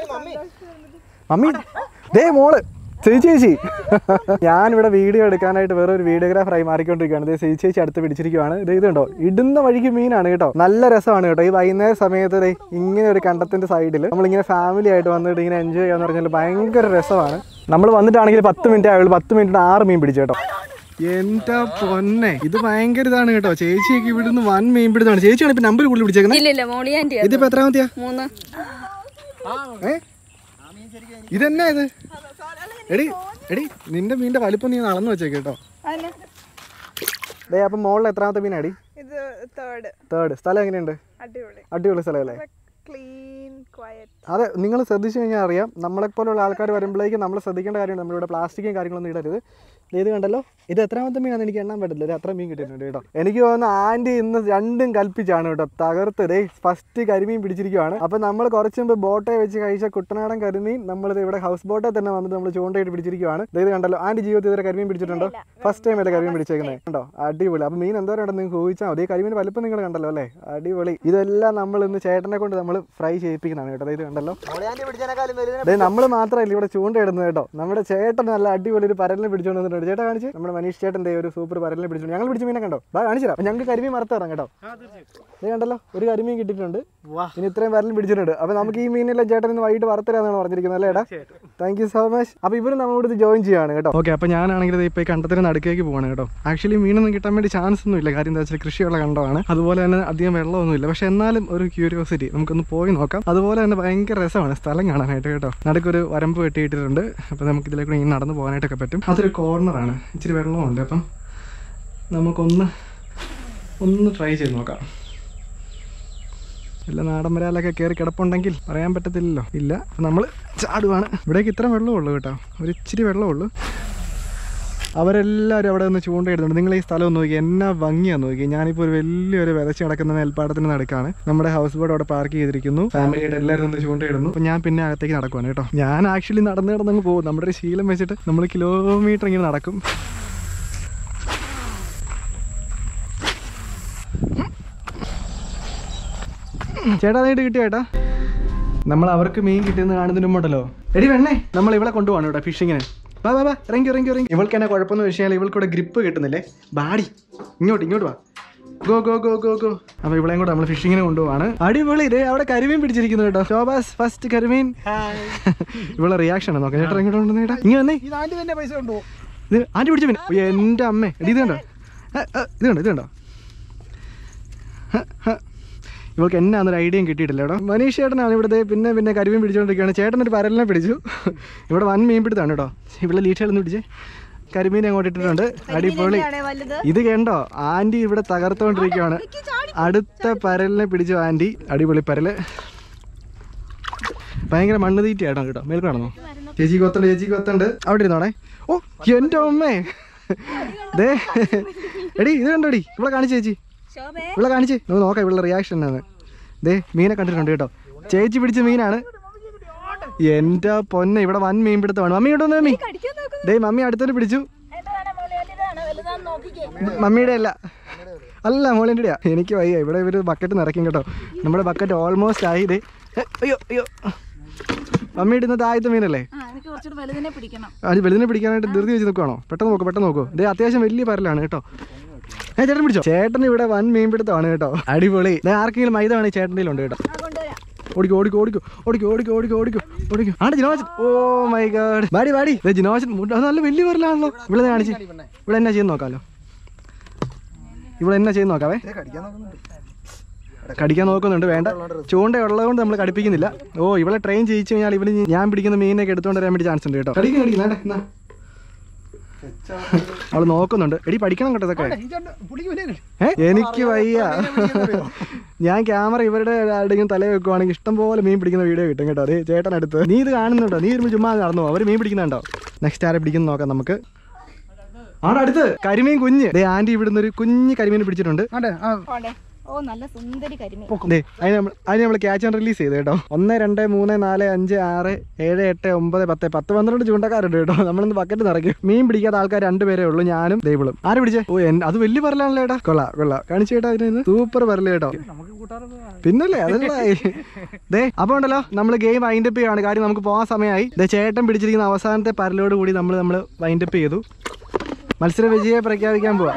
മമ്മി ദേ മോള് ചേച്ചി ചേച്ചി ഞാനിവിടെ വീഡിയോ എടുക്കാനായിട്ട് വേറെ ഒരു വീഡിയോഗ്രാഫറായി മാറിക്കൊണ്ടിരിക്കുകയാണ് ദേ ചേച്ചി ചേച്ചി അടുത്ത് പിടിച്ചിരിക്കുകയാണ് ഇത് ഇതുണ്ടോ ഇടുന്ന വഴിക്ക് മീനാണ് കേട്ടോ നല്ല രസമാണ് കേട്ടോ ഈ വൈകുന്നേര സമയത്ത് ദേ ഇങ്ങനെ ഒരു കണ്ടത്തിന്റെ സൈഡിൽ നമ്മളിങ്ങനെ ഫാമിലി ആയിട്ട് വന്നിട്ട് ഇങ്ങനെ എൻജോയ് ചെയ്യാന്ന് പറഞ്ഞാൽ ഭയങ്കര രസമാണ് നമ്മൾ വന്നിട്ടാണെങ്കിൽ പത്ത് മിനിറ്റ് ആയുള്ളൂ പത്ത് മിനിറ്റിന് ആറ് മീൻ പിടിച്ചു കേട്ടോ എന്റെ പൊന്നെ ഇത് ഭയങ്കര ഇതാണ് കേട്ടോ ചേച്ചിയൊക്കെ ഇവിടുന്ന് വൻ മീൻ പിടുത്താണ് ചേച്ചിയാണ് ഇപ്പൊ നമ്പർ കൂടുതൽ പിടിച്ചേക്കുന്നത് ഇല്ല ഇല്ല മോളി ആന്റി ഇതിപ്പോ എത്രാമത്തെയാ മൂന്ന് ഏ ഇതെന്നാ ഇത് എടി എടി നിന്റെ മീനിന്റെ വലിപ്പം നീ അളന്ന് വെച്ചേക്ക് കേട്ടോ അതിന് ദേ അപ്പം മുകളിൽ എത്രാമത്തെ മീനാടി ഇത് തേർഡ് തേർഡ് സ്ഥലം എങ്ങനെയുണ്ട് അടിപൊളി അടിപൊളി സ്ഥലമല്ലേ ക്ലീൻ ക്വയറ്റ് അതെ നിങ്ങൾ ശ്രദ്ധിച്ചു കഴിഞ്ഞാൽ അറിയാം നമ്മളെപ്പോലുള്ള ആൾക്കാർ വരുമ്പോഴേക്കും നമ്മൾ ശ്രദ്ധിക്കേണ്ട കാര്യമാണ് നമ്മളിവിടെ പ്ലാസ്റ്റിക്കും കാര്യങ്ങളൊന്നും ഇടരുത് ദേ ഇത് കണ്ടല്ലോ ഇത് എത്രാമത്തെ മീനാണ് എനിക്ക് എണ്ണാൻ പറ്റില്ല ഇത് അത്ര മീൻ കിട്ടിയിട്ടുണ്ട് കേട്ടോ എനിക്ക് തോന്നുന്നു ആൻറ്റി ഇന്ന് രണ്ടും കൽപ്പിച്ചാണ് കേട്ടോ തകർത്ത് ദേ ഫസ്റ്റ് കരിമീൻ പിടിച്ചിരിക്കുവാണ് അപ്പം നമ്മൾ കുറച്ച് മുമ്പ് ബോട്ടെ വെച്ച് കഴിച്ച കുട്ടനാടൻ കരിമീൻ നമ്മൾ ഇവിടെ ഹൗസ് ബോട്ടെ തന്നെ വന്നിട്ട് നമ്മൾ ചൂണ്ടയിട്ട് പിടിച്ചിരിക്കുവാണ് ദേ ഇത് കണ്ടല്ലോ ആൻറ്റി ജീവിതത്തിൽ ഇതുവരെ കരിമീൻ പിടിച്ചിട്ടുണ്ടോ ഫസ്റ്റ് ടൈം അല്ലേ കരിമീൻ പിടിച്ചേക്കുന്നത് കണ്ടോ അടിപൊളി അപ്പം മീൻ എന്തോരം ഉണ്ടെന്ന് നിങ്ങൾക്ക് ഊഹിച്ചാൽ മതി ഈ കരിമീൻ വലിപ്പം നിങ്ങൾ കണ്ടല്ലോ അല്ലേ അടിപൊളി ഇതെല്ലാം നമ്മൾ ഇന്ന് ചേട്ടനെ കൊണ്ട് നമ്മൾ ഫ്രൈ ചെയ്യിപ്പിക്കുന്നതാണ് കേട്ടോ ദേ ഇത് കണ്ടല്ലോ ദേ നമ്മൾ മാത്രമല്ല ഇവിടെ ചൂണ്ടയിടുന്നത് കേട്ടോ നമ്മുടെ ചേട്ടൻ നല്ല അടിപൊളി ഒരു പരലിനെ പിടിച്ചോണ്ട് വന്നിട്ടുണ്ട് ചേട്ടാ കാണിച്ച് നമ്മുടെ മനീഷ് ചേട്ടൻ ദേ ഒരു സൂപ്പർ പരലിനെ പിടിച്ചോണ്ട് ഞങ്ങൾ പിടിച്ച മീനെ കണ്ടോ വാ കാണിച്ചു തരാം ഞങ്ങൾക്ക് കരിമീൻ മറത്ത് തരാം കേട്ടോ ദേ കണ്ടല്ലോ ഒരു കരിമീൻ കിട്ടിയിട്ടുണ്ട് ഇനി ഇത്രയും പരലും പിടിച്ചിട്ടുണ്ട് അപ്പൊ നമുക്ക് ഈ മീനെല്ലാം ചേട്ടൻ ഇന്ന് വൈകിട്ട് വറുത്തരാന്നാണ് പറഞ്ഞിരിക്കുന്നത് അല്ലേ ഏടാ താങ്ക് യു സോ മച്ച് അപ്പൊ ഇവര് നമ്മളോട് ഇത് ജോയിൻ ചെയ്യാണ് കേട്ടോ ഓക്കെ അപ്പൊ ഞാനാണെങ്കിൽ ഇപ്പൊ ഈ കണ്ടത്തിന് നടുക്കേക്ക് പോവാണ് കേട്ടോ ആക്ച്വലി മീനൊന്നും കിട്ടാൻ വേണ്ടി ചാൻസ് ഒന്നും ഇല്ല കാര്യം എന്താ വെച്ചാൽ കൃഷിയുള്ള കണ്ടമാണ് അതുപോലെ തന്നെ അധികം വെള്ളമൊന്നുമില്ല പക്ഷെ എന്നാലും ഒരു ക്യൂരിയോസിറ്റി നമുക്കൊന്ന് പോയി നോക്കാം അതുപോലെ തന്നെ ഭയങ്കര രസമാണ് സ്ഥലം കാണാനായിട്ട് കേട്ടോ നടുക്കൊരു വരമ്പ് വെട്ടിയിട്ടിട്ടുണ്ട് അപ്പോൾ നമുക്ക് ഇതിലേക്ക് ഇങ്ങനെ നടന്നു പോകാനായിട്ടൊക്കെ പറ്റും അതൊരു കോർണറാണ് ഇച്ചിരി വെള്ളമുണ്ട് അപ്പം നമുക്കൊന്ന് ഒന്ന് ട്രൈ ചെയ്ത് നോക്കാം വല്ല നാടൻ വരാലൊക്കെ കയറി കിടപ്പുണ്ടെങ്കിൽ പറയാൻ പറ്റത്തില്ലല്ലോ ഇല്ല അപ്പം നമ്മൾ ചാടുവാണ് ഇവിടേക്ക് ഇത്ര വെള്ളമുള്ളൂ കേട്ടോ ഒരു ഇച്ചിരി വെള്ളമുള്ളൂ അവരെല്ലാവരും അവിടെ നിന്ന് ചൂണ്ടയിടുന്നുണ്ട് നിങ്ങൾ ഈ സ്ഥലം ഒന്ന് നോക്കി എന്നാ ഭംഗിയാന്ന് നോക്കി ഞാനിപ്പോൾ ഒരു വലിയൊരു വിതച്ച് നടക്കുന്ന നെൽപ്പാടത്തിന് നടുക്കാണ് നമ്മുടെ ഹൗസ് ബോട്ട് അവിടെ പാർക്ക് ചെയ്തിരിക്കുന്നു ഫാമിലിയായിട്ട് എല്ലാവരും നിന്ന് ചൂണ്ടയിടുന്നു അപ്പോൾ ഞാൻ പിന്നെ അകത്തേക്ക് നടക്കുവാണ് കേട്ടോ ഞാൻ ആക്ച്വലി നടന്ന് നടന്നങ്ങ് പോകും നമ്മുടെ ഒരു ശീലം വെച്ചിട്ട് നമ്മൾ കിലോമീറ്റർ ഇങ്ങനെ നടക്കും ചേട്ടാ നീട്ട് കിട്ടിയ ചേട്ടാ നമ്മൾ അവർക്ക് മീൻ കിട്ടിയെന്ന് കാണുന്നതിന് മുമ്പുണ്ടല്ലോ എടി വെണ്ണേ നമ്മൾ ഇവളെ കൊണ്ടുപോകണം കേട്ടോ ഫിഷിങ്ങിന് വാ വാ വാ ഇറങ്ങി ഇറങ്ങി ഇറങ്ങി ഇവൾക്ക് എന്നെ കുഴപ്പമെന്ന് വെച്ച് കഴിഞ്ഞാൽ ഇവൾക്കൂടെ ഗ്രിപ്പ് കിട്ടുന്നില്ലേ ബാടി ഇങ്ങോട്ട് ഇങ്ങോട്ട് വാ go go go go go അപ്പൊ ഇവളെയും കൂടെ നമ്മൾ ഫിഷിങ്ങിന് കൊണ്ടുപോവാണ് അടിപൊളി ദേ അവിടെ കരിമീൻ പിടിച്ചിരിക്കുന്നു കേട്ടോ ശോഭാസ് ഫസ്റ്റ് കരിമീൻ ഇവളെ റിയാക്ഷൻ ആണ് നോക്കാം ചേട്ടാ ഇങ്ങോട്ട് കൊണ്ടുവന്ന് ചേട്ടാ ഇങ്ങനെ വന്നേ ഇത് ആന്റി തന്നെ പൈസ കൊണ്ടുപോകും ഇത് ആൻറ്റി പിടിച്ച മീൻ ഓ, എൻ്റെ അമ്മേ എടി ഇത് കണ്ടോ ഏ, ഏ, ഇത് കണ്ടോ ഇത് കണ്ടോ ഹ, ഹ. ഇവൾക്ക് എന്നാന്നൊരു ഐഡിയയും കിട്ടിയിട്ടില്ല കേട്ടോ മനീഷ് ചേട്ടനാണ് ഇവിടുത്തെ പിന്നെ പിന്നെ കരിമീൻ പിടിച്ചുകൊണ്ടിരിക്കുകയാണ് ചേട്ടൻ ഒരു പരലിനെ പിടിച്ചു ഇവിടെ വൻ മീൻ പിടുത്താണ് കേട്ടോ ഇവിടെ ലീച്ചകളൊന്നും പിടിച്ച് കരിമീൻ അങ്ങോട്ട് ഇട്ടിട്ടുണ്ട് അടിപൊളി ഇത് കണ്ടോ ആൻറ്റി ഇവിടെ തകർത്തുകൊണ്ടിരിക്കുകയാണ് അടുത്ത പരലിനെ പിടിച്ചു ആൻറ്റി അടിപൊളി പരല് ഭയങ്കര മണ്ണ് തീറ്റയായിട്ടാണ് കേട്ടോ മേൽക്കാണോ ചേച്ചി കൊത്തുണ്ട് ചേച്ചി കൊത്തുണ്ട് അവിടെ ഇരുന്നോണേ ഓ എൻ്റെ അമ്മേ ദേ എടി ഇത് കണ്ടോടി ഇവിടെ കാണിച്ചു ചേച്ചി ഇവിടെ കാണിച്ച് നമുക്ക് നോക്കാം ഇവിടെ റിയാക്ഷൻ എന്നാണ് ദേ മീനെ കണ്ടിട്ടുണ്ട് കേട്ടോ ചേച്ചി പിടിച്ച മീനാണ് എൻ്റെ പൊന്നെ ഇവിടെ വൻ മീൻ പിടുത്തമാണ് മമ്മി ഇങ്ങോട്ട് വന്നേ മമ്മി ദേ മമ്മി അടുത്തോട്ട് പിടിച്ചു മമ്മിയുടെ അല്ല അല്ല മോളിൻ്റെ എനിക്ക് വയ്യ ഇവിടെ ഇവര് ബക്കറ്റ് നിറയ്ക്കും കേട്ടോ നമ്മുടെ ബക്കറ്റ് ഓൾമോസ്റ്റ് ആയി ദേ ഏ, അയ്യോ അയ്യോ മമ്മിയുടെ ഇന്നത്തെ ആദ്യത്തെ മീനല്ലേ എനിക്ക് കുറച്ചുകൂടി വലുതിനെ പിടിക്കണം അത് വെളുതിനെ പിടിക്കാനായിട്ട് ധൃതി വെച്ച് നിൽക്കുവാണോ പെട്ടെന്ന് നോക്കൂ പെട്ടെന്ന് നോക്കൂ ഇത് അത്യാവശ്യം വലിയ പരലാണ് കേട്ടോ ഏ ചേട്ടൻ പിടിച്ചോ ചേട്ടൻ ഇവിടെ വൻ മീൻ പിടുത്തമാണ് കേട്ടോ അടിപൊളി ദേ ആർക്കെങ്കിലും മൈദ വേണേ ചേട്ടൻ്റെ ഉണ്ട് കേട്ടോ ഓടിക്കോ ഓടിക്കോ ഓടിക്കോ ഓടിക്കോ ഓടിക്കോ ഓടിക്കോ ഓടിക്കോ ഓടിക്കോ ആണ് ജിനോച്ചൻ ഓ മൈ ഗാഡ് ബാടി ബാടി ദേ ജിനോച്ചൻ മുട്ട- അത് നല്ല വലിയ പരലാണല്ലോ ഇവിടെ ദേ കാണിച്ച് ഇവിടെ എന്നാ ചെയ്യുന്ന നോക്കാലോ ഇവിടെ എന്നാ ചെയ്യുന്ന നോക്കാവേ കടിക്കാൻ നോക്കുന്നുണ്ട് വേണ്ട ചൂണ്ട ഉള്ളതുകൊണ്ട് നമ്മൾ കടിപ്പിക്കുന്നില്ല ഓ ഇവളെ ട്രെയിൻ ചെയ്യിച്ചു കഴിഞ്ഞാൽ ഇവിടെ ഞാൻ പിടിക്കുന്ന മീനൊക്കെ എടുത്തുകൊണ്ട് വരാൻ വേണ്ടി ചാൻസ് ഉണ്ട് കേട്ടോ കടിക്കും കടിക്കും വേണ്ട എന്നാ അവള് നോക്കുന്നുണ്ട് എടി പഠിക്കണം കേട്ടോ ഇതൊക്കെ ഏ? എനിക്ക് വയ്യ ഞാൻ ക്യാമറ ഇവരുടെ ആരുടെയും തല വെക്കുവാണെങ്കിൽ ഇഷ്ടം പോലെ മീൻ പിടിക്കുന്ന വീഡിയോ കിട്ടും കേട്ടോ അതെ ചേട്ടൻ അടുത്ത് നീ ഇത് കാണുന്നുണ്ടോ നീ ഇരുന്ന് ചുമ്മാ നടന്നു അവർ മീൻ പിടിക്കുന്നുണ്ടോ നെക്സ്റ്റ് ആരെ പിടിക്കുന്ന നോക്കാം നമുക്ക് ആടെ അടുത്ത് കരിമീൻ കുഞ്ഞ് ദേ ആന്റി ഇവിടുന്ന് ഒരു കുഞ്ഞ് കരിമീൻ പിടിച്ചിട്ടുണ്ട് ഓ നല്ല സുന്ദരി കരിമീൻ ദേ, അതിന് നമ്മൾ അതിന് നമ്മൾ ക്യാച്ച് ആൻഡ് റിലീസ് ചെയ്ത് കേട്ടോ ഒന്ന് രണ്ട് മൂന്ന് നാല് അഞ്ച് ആറ് ഏഴ് എട്ട് ഒമ്പത് പത്ത് പത്ത് പന്ത്രണ്ട് ചൂണ്ടക്കാരുണ്ട് കേട്ടോ നമ്മളിന്ന് ബക്കറ്റ് നിറയ്ക്കും മീൻ പിടിക്കാത്ത ആൾക്കാർ രണ്ടുപേരേ ഉള്ളൂ ഞാനും ദൈവളും ആര് പിടിച്ചേ ഓ എൻ- അത് വലിയ പറലാണല്ലോ ഏട്ടാ കൊള്ളാം കൊള്ളാം കാണിച്ചു കേട്ടോ അതിന് സൂപ്പർ പറല് കേട്ടോ പിന്നല്ലേ അതല്ല ദേ അപ്പൊ ഉണ്ടല്ലോ നമ്മൾ ഗെയിം വൈൻഡപ്പ് ചെയ്യാണ് കാര്യം നമുക്ക് പോകാൻ സമയമായി ദേ ചേട്ടൻ പിടിച്ചിരിക്കുന്ന അവസാനത്തെ പരലോട് കൂടി നമ്മൾ നമ്മൾ വൈൻഡപ്പ് ചെയ്തു മത്സര വിജയെ പ്രഖ്യാപിക്കാൻ പോവാ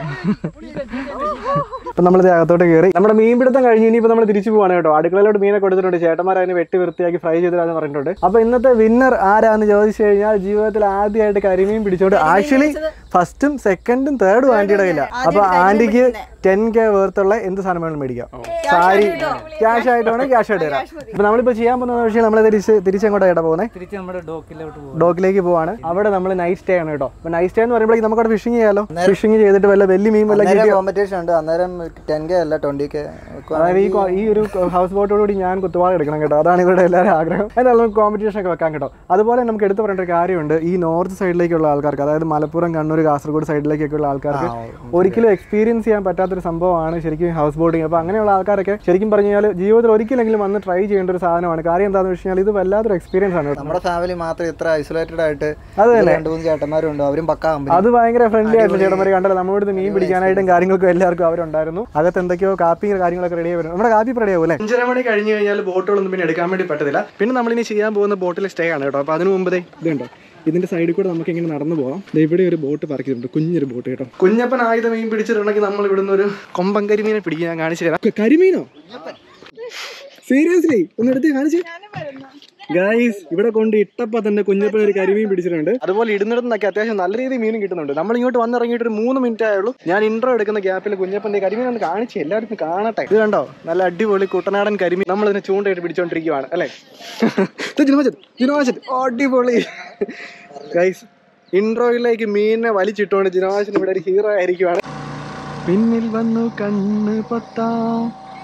അപ്പൊ നമ്മൾ അകത്തോട്ട് കയറി നമ്മുടെ മീൻ പിടുത്തം കഴിഞ്ഞ് ഇനിയിപ്പോ നമ്മൾ തിരിച്ചു പോവാണ് കേട്ടോ അടുക്കളയിലോട്ട് മീനെ കൊടുത്തിട്ടുണ്ട് ചേട്ടന്മാർ അതിനെ വെട്ടി വൃത്തിയാക്കി ഫ്രൈ ചെയ്തിട്ടാന്ന് പറഞ്ഞിട്ടുണ്ട് അപ്പൊ ഇന്നത്തെ വിന്നർ ആരാന്ന് ചോദിച്ചു കഴിഞ്ഞാൽ ജീവിതത്തിൽ ആദ്യമായിട്ട് കരിമീൻ പിടിച്ചോണ്ട് ആക്ച്വലി ഫസ്റ്റും സെക്കൻഡും തേർഡും ആന്റിയുടെ കയ്യില അപ്പൊ ആന്റിക്ക് ടെൻ കെ വേർത്തുള്ള എന്ത് സാധനം വേണം മേടിക്കാം സാരി ക്യാഷ് ആയിട്ട് വേണം ക്യാഷ് ആയിട്ട് തരാം ഇപ്പൊ നമ്മളിപ്പോ ചെയ്യാൻ പോകുന്ന പക്ഷേ നമ്മൾ തിരിച്ച് തിരിച്ചെങ്ങോട്ടാ ചേട്ടാ പോകുന്നത് തിരിച്ച് നമ്മുടെ ഡോക്കിലോട്ട് പോകും ഡോക്കിലേക്ക് പോവാണ് അവിടെ നമ്മൾ നൈറ്റ് സ്റ്റേ ആണ് കേട്ടോ അപ്പൊ നൈറ്റ് സ്റ്റേ എന്ന് പറയുമ്പോഴേക്കും നമുക്ക് അവിടെ ഫിഷിംഗ് ചെയ്യാലോ ഫിഷിംഗ് ചെയ്തിട്ട് വല്ല വലിയ മീൻ വല്ല അന്നേരം കിട്ടിയോ കോമ്പറ്റീഷൻ ഉണ്ട് അന്നേരം ടെൻ കെ അല്ല ട്വന്റി കെ അതായത് ഈ കൊ- ഈ ഒരു ഹൗസ് ബോട്ടോടുകൂടി ഞാൻ കുത്തുവാള എടുക്കണം കേട്ടോ അതാണ് ഇവരുടെ എല്ലാവരും ആഗ്രഹം അതിനുള്ള നമുക്ക് കോമ്പറ്റീഷൻ ഒക്കെ വെക്കാൻ കേട്ടോ അതുപോലെ നമുക്ക് എടുത്തു പറയേണ്ട ഒരു കാര്യമുണ്ട് ഈ നോർത്ത് സൈഡിലേക്കുള്ള ആൾക്കാർക്ക് അതായത് മലപ്പുറം കണ്ണൂർ കാസർഗോഡ് സൈഡിലേക്കൊക്കെയുള്ള ആൾക്കാർക്ക് ഒരിക്കലും എക്സ്പീരിയൻസ് ചെയ്യാൻ പറ്റാത്തൊരു സംഭവമാണ് ശരിക്കും ഹൗസ് ബോട്ടിങ് അപ്പോൾ അങ്ങനെയുള്ള ആൾക്കാരൊക്കെ ശരിക്കും പറഞ്ഞു കഴിഞ്ഞാൽ ജീവിതത്തിൽ ഒരിക്കലെങ്കിലും വന്ന് ട്രൈ ചെയ്യേണ്ട ഒരു സാധനമാണ് കാര്യം എന്താണെന്ന് വെച്ച് കഴിഞ്ഞാൽ ഇത് വല്ലാത്തൊരു എക്സ്പീരിയൻസ് ആണ് കേട്ടോ നമ്മുടെ ഫാമിലി മാത്രം ഇത്ര ഐസൊലേറ്റഡ് ആയിട്ട് അത് തന്നെ. രണ്ട് മൂന്ന് ചേട്ടന്മാരും ഉണ്ട് അവരും പക്കാ കമ്പനി അത് ഭയങ്കര ഫ്രണ്ട്ലി ആയിട്ടുള്ള ചേട്ടന്മാരെ കണ്ടല്ലോ നമ്മുടെ അടുത്ത് മീൻ പിടിക്കാനായിട്ടും കാര്യങ്ങൾക്കും എല്ലാവർക്കും അവരുണ്ടായിരുന്നു അകത്ത് എന്തൊക്കെയോ കാപ്പി കാര്യങ്ങളൊക്കെ റെഡി ആയി വരും നമ്മുടെ കാപ്പി റെഡി ആവും അല്ലേ അഞ്ചര മണി കഴിഞ്ഞ് കഴിഞ്ഞാൽ ബോട്ടുകളൊന്നും പിന്നെ എടുക്കാൻ വേണ്ടി പറ്റത്തില്ല പിന്നെ നമ്മളിനി ചെയ്യാൻ പോകുന്ന ബോട്ടിൽ സ്റ്റേ ആണ് കേട്ടോ അപ്പോൾ അതിന് മുമ്പ് ദേ ഇതുണ്ടോ ഇതിന്റെ സൈഡിൽ കൂടെ നമുക്ക് ഇങ്ങനെ നടന്നു പോവാം ദേ ഇവിടെ ഒരു ബോട്ട് പറക്കിയിട്ടുണ്ട് കുഞ്ഞൊരു ബോട്ട് കേട്ടോ കുഞ്ഞപ്പൻ ആയുധ മീൻ പിടിച്ചിട്ടുണ്ടെങ്കിൽ നമ്മൾ ഇവിടുന്ന് ഒരു കൊമ്പൻ കരിമീനെ പിടിക്കാൻ കാണിച്ചു തരാം ക- കരിമീനോ സീരിയസ്ലി ഒന്ന് എടുത്ത് കാണിച്ച് ഗൈസ് ഇവിടെ കൊണ്ട് ഇട്ടപ്പോ തന്നെ കുഞ്ഞപ്പൻ ഒരു കരിമീൻ പിടിച്ചിട്ടുണ്ട് അതുപോലെ ഇടുന്നിടത്തുനിന്നൊക്കെ അത്യാവശ്യം നല്ല രീതിയിൽ മീനും കിട്ടുന്നുണ്ട് നമ്മൾ ഇങ്ങോട്ട് വന്നിറങ്ങിയിട്ട് ഒരു മൂന്ന് മിനിറ്റ് ആയുള്ളൂ ഞാൻ ഇൻട്രോ എടുക്കുന്ന ഗ്യാപ്പിൽ കുഞ്ഞപ്പന്റെ കരിമീൻ ഒന്ന് കാണിച്ച് എല്ലാവർക്കും കാണട്ടെ ഇത് കണ്ടോ നല്ല അടിപൊളി കുട്ടനാടൻ കരിമീൻ നമ്മൾ ഇതിനെ ചൂണ്ടയിട്ട് പിടിച്ചോണ്ടിരിക്കുവാണ് അല്ലേ ഇത് ജിനോജൻ ജിനോജൻ അടിപൊളി ഗൈസ് ഇൻട്രോയിലേക്ക് മീനിനെ വലിച്ചിട്ടുകൊണ്ട് ജിനോജൻ ഇവിടെ ഒരു ഹീറോ ആയിരിക്കുവാണ് പിന്നിൽ വന്നു കണ്ണ് പത്താം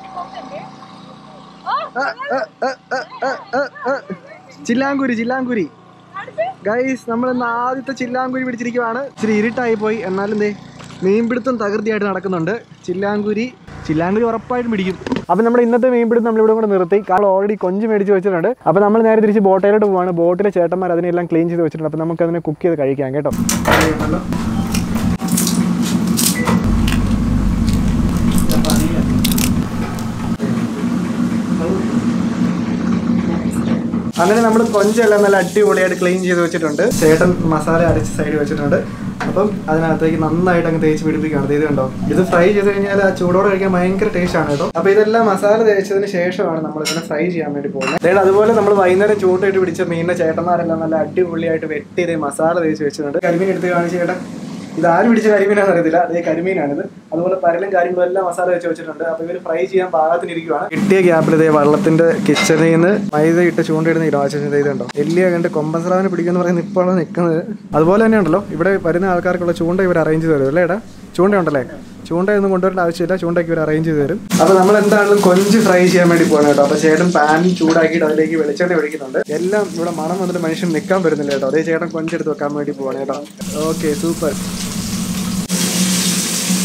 ചില്ലാങ്കുരി ചില്ലാങ്കുരി ഗൈസ് നമ്മൾ ഇന്ന് ആദ്യത്തെ ചില്ലാങ്കുരി പിടിച്ചിരിക്കുവാണ് ഇച്ചിരി ഇരുട്ടായി പോയി എന്നാലും ദേ മീൻപിടുത്തം തകൃതിയായിട്ട് നടക്കുന്നുണ്ട് ചില്ലാങ്കുരി ചില്ലാങ്കുരി ഉറപ്പായിട്ടും പിടിക്കും അപ്പൊ നമ്മുടെ ഇന്നത്തെ മീൻപിടുത്തം നമ്മൾ ഇവിടെ കൂടെ നിർത്തി കാരണം ഓൾറെഡി കൊഞ്ച് മേടിച്ച് വെച്ചിട്ടുണ്ട് അപ്പൊ നമ്മൾ നേരെ തിരിച്ച് ബോട്ടിലോട്ട് പോവാണ് ബോട്ടിലെ ചേട്ടന്മാർ അതിനെല്ലാം ക്ലീൻ ചെയ്ത് വെച്ചിട്ടുണ്ട് അപ്പൊ നമുക്ക് അതിനെ കുക്ക് ചെയ്ത് കഴിക്കാം കേട്ടോ അങ്ങനെ നമ്മൾ കൊഞ്ചെല്ലാം നല്ല അടിപൊളിയായിട്ട് ക്ലീൻ ചെയ്ത് വെച്ചിട്ടുണ്ട് ചേട്ടൻ മസാല അരച്ച് സൈഡ് വെച്ചിട്ടുണ്ട് അപ്പം അതിനകത്തേക്ക് നന്നായിട്ട് അങ്ങ് തേച്ച് പിടിപ്പിക്കുകയാണ് ഇത് കണ്ടോ ഇത് ഫ്രൈ ചെയ്ത് കഴിഞ്ഞാൽ ആ ചൂടോടെ കഴിക്കാൻ ഭയങ്കര ടേസ്റ്റ് ആണ് കേട്ടോ അപ്പൊ ഇതെല്ലാം മസാല തേച്ചതിന് ശേഷമാണ് നമ്മൾ ഇതിനെ ഫ്രൈ ചെയ്യാൻ വേണ്ടി പോകുന്നത് അതായത് അതുപോലെ നമ്മൾ വൈകുന്നേരം ചൂട്ടായിട്ട് പിടിച്ച മീനിന്റെ ചേട്ടന്മാരെല്ലാം നല്ല അടിപൊളിയായിട്ട് വെട്ടി ഇത് മസാല തേച്ച് വെച്ചിട്ടുണ്ട് കരിമീൻ എടുത്ത് കാണിച്ച് ചേട്ടൻ ഇത് ആര് പിടിച്ച കരിമീനാണെന്ന് അറിയത്തില്ല അതേ കരിമീനാണിത് അതുപോലെ പരലും കാര്യങ്ങളും എല്ലാം മസാല വെച്ച് വെച്ചിട്ടുണ്ട് അപ്പൊ ഇവര് ഫ്രൈ ചെയ്യാൻ പാകത്തിനിരിക്കുവാണ് കിട്ടിയ ഗ്യാപ്പിൽ ഇതേ വള്ളത്തിന്റെ കിച്ചണിൽ നിന്ന് മൈദ ഇട്ട് ചൂണ്ടയിടുന്ന ഇടാച്ചന്റെ ഇതുണ്ടോ വലിയ കണ്ട് കൊമ്പൻസ്രാവിനെ പിടിക്കുന്ന പറയുന്നത് ഇപ്പോഴാണ് നിൽക്കുന്നത് അതുപോലെ തന്നെ ഉണ്ടല്ലോ ഇവിടെ വരുന്ന ആൾക്കാർക്കുള്ള ചൂണ്ട ഇവർ അറേഞ്ച് ചെയ്ത് തരും അല്ലേ ഏടാ ചൂണ്ട ഉണ്ടല്ലേ ചൂണ്ടയൊന്നും കൊണ്ടുവരേണ്ട ആവശ്യമില്ല ചൂണ്ടയ്ക്ക് ഇവർ അറേഞ്ച് ചെയ്ത് തരും അപ്പൊ നമ്മൾ എന്താണെങ്കിലും കൊഞ്ച് ഫ്രൈ ചെയ്യാൻ വേണ്ടി പോകണം കേട്ടോ അപ്പൊ ചേട്ടൻ പാൻ ചൂടാക്കിയിട്ട് അതിലേക്ക് വെളിച്ചെണ്ണ ഒഴിക്കുന്നുണ്ട് എല്ലാം ഇവിടെ മണം വന്നിട്ട് മനുഷ്യൻ നിൽക്കാൻ വരുന്നില്ല കേട്ടോ അതേ ചേട്ടൻ കൊഞ്ചെടുത്ത് വെക്കാൻ വേണ്ടി പോവാണ് കേട്ടോ ഓക്കെ സൂപ്പർ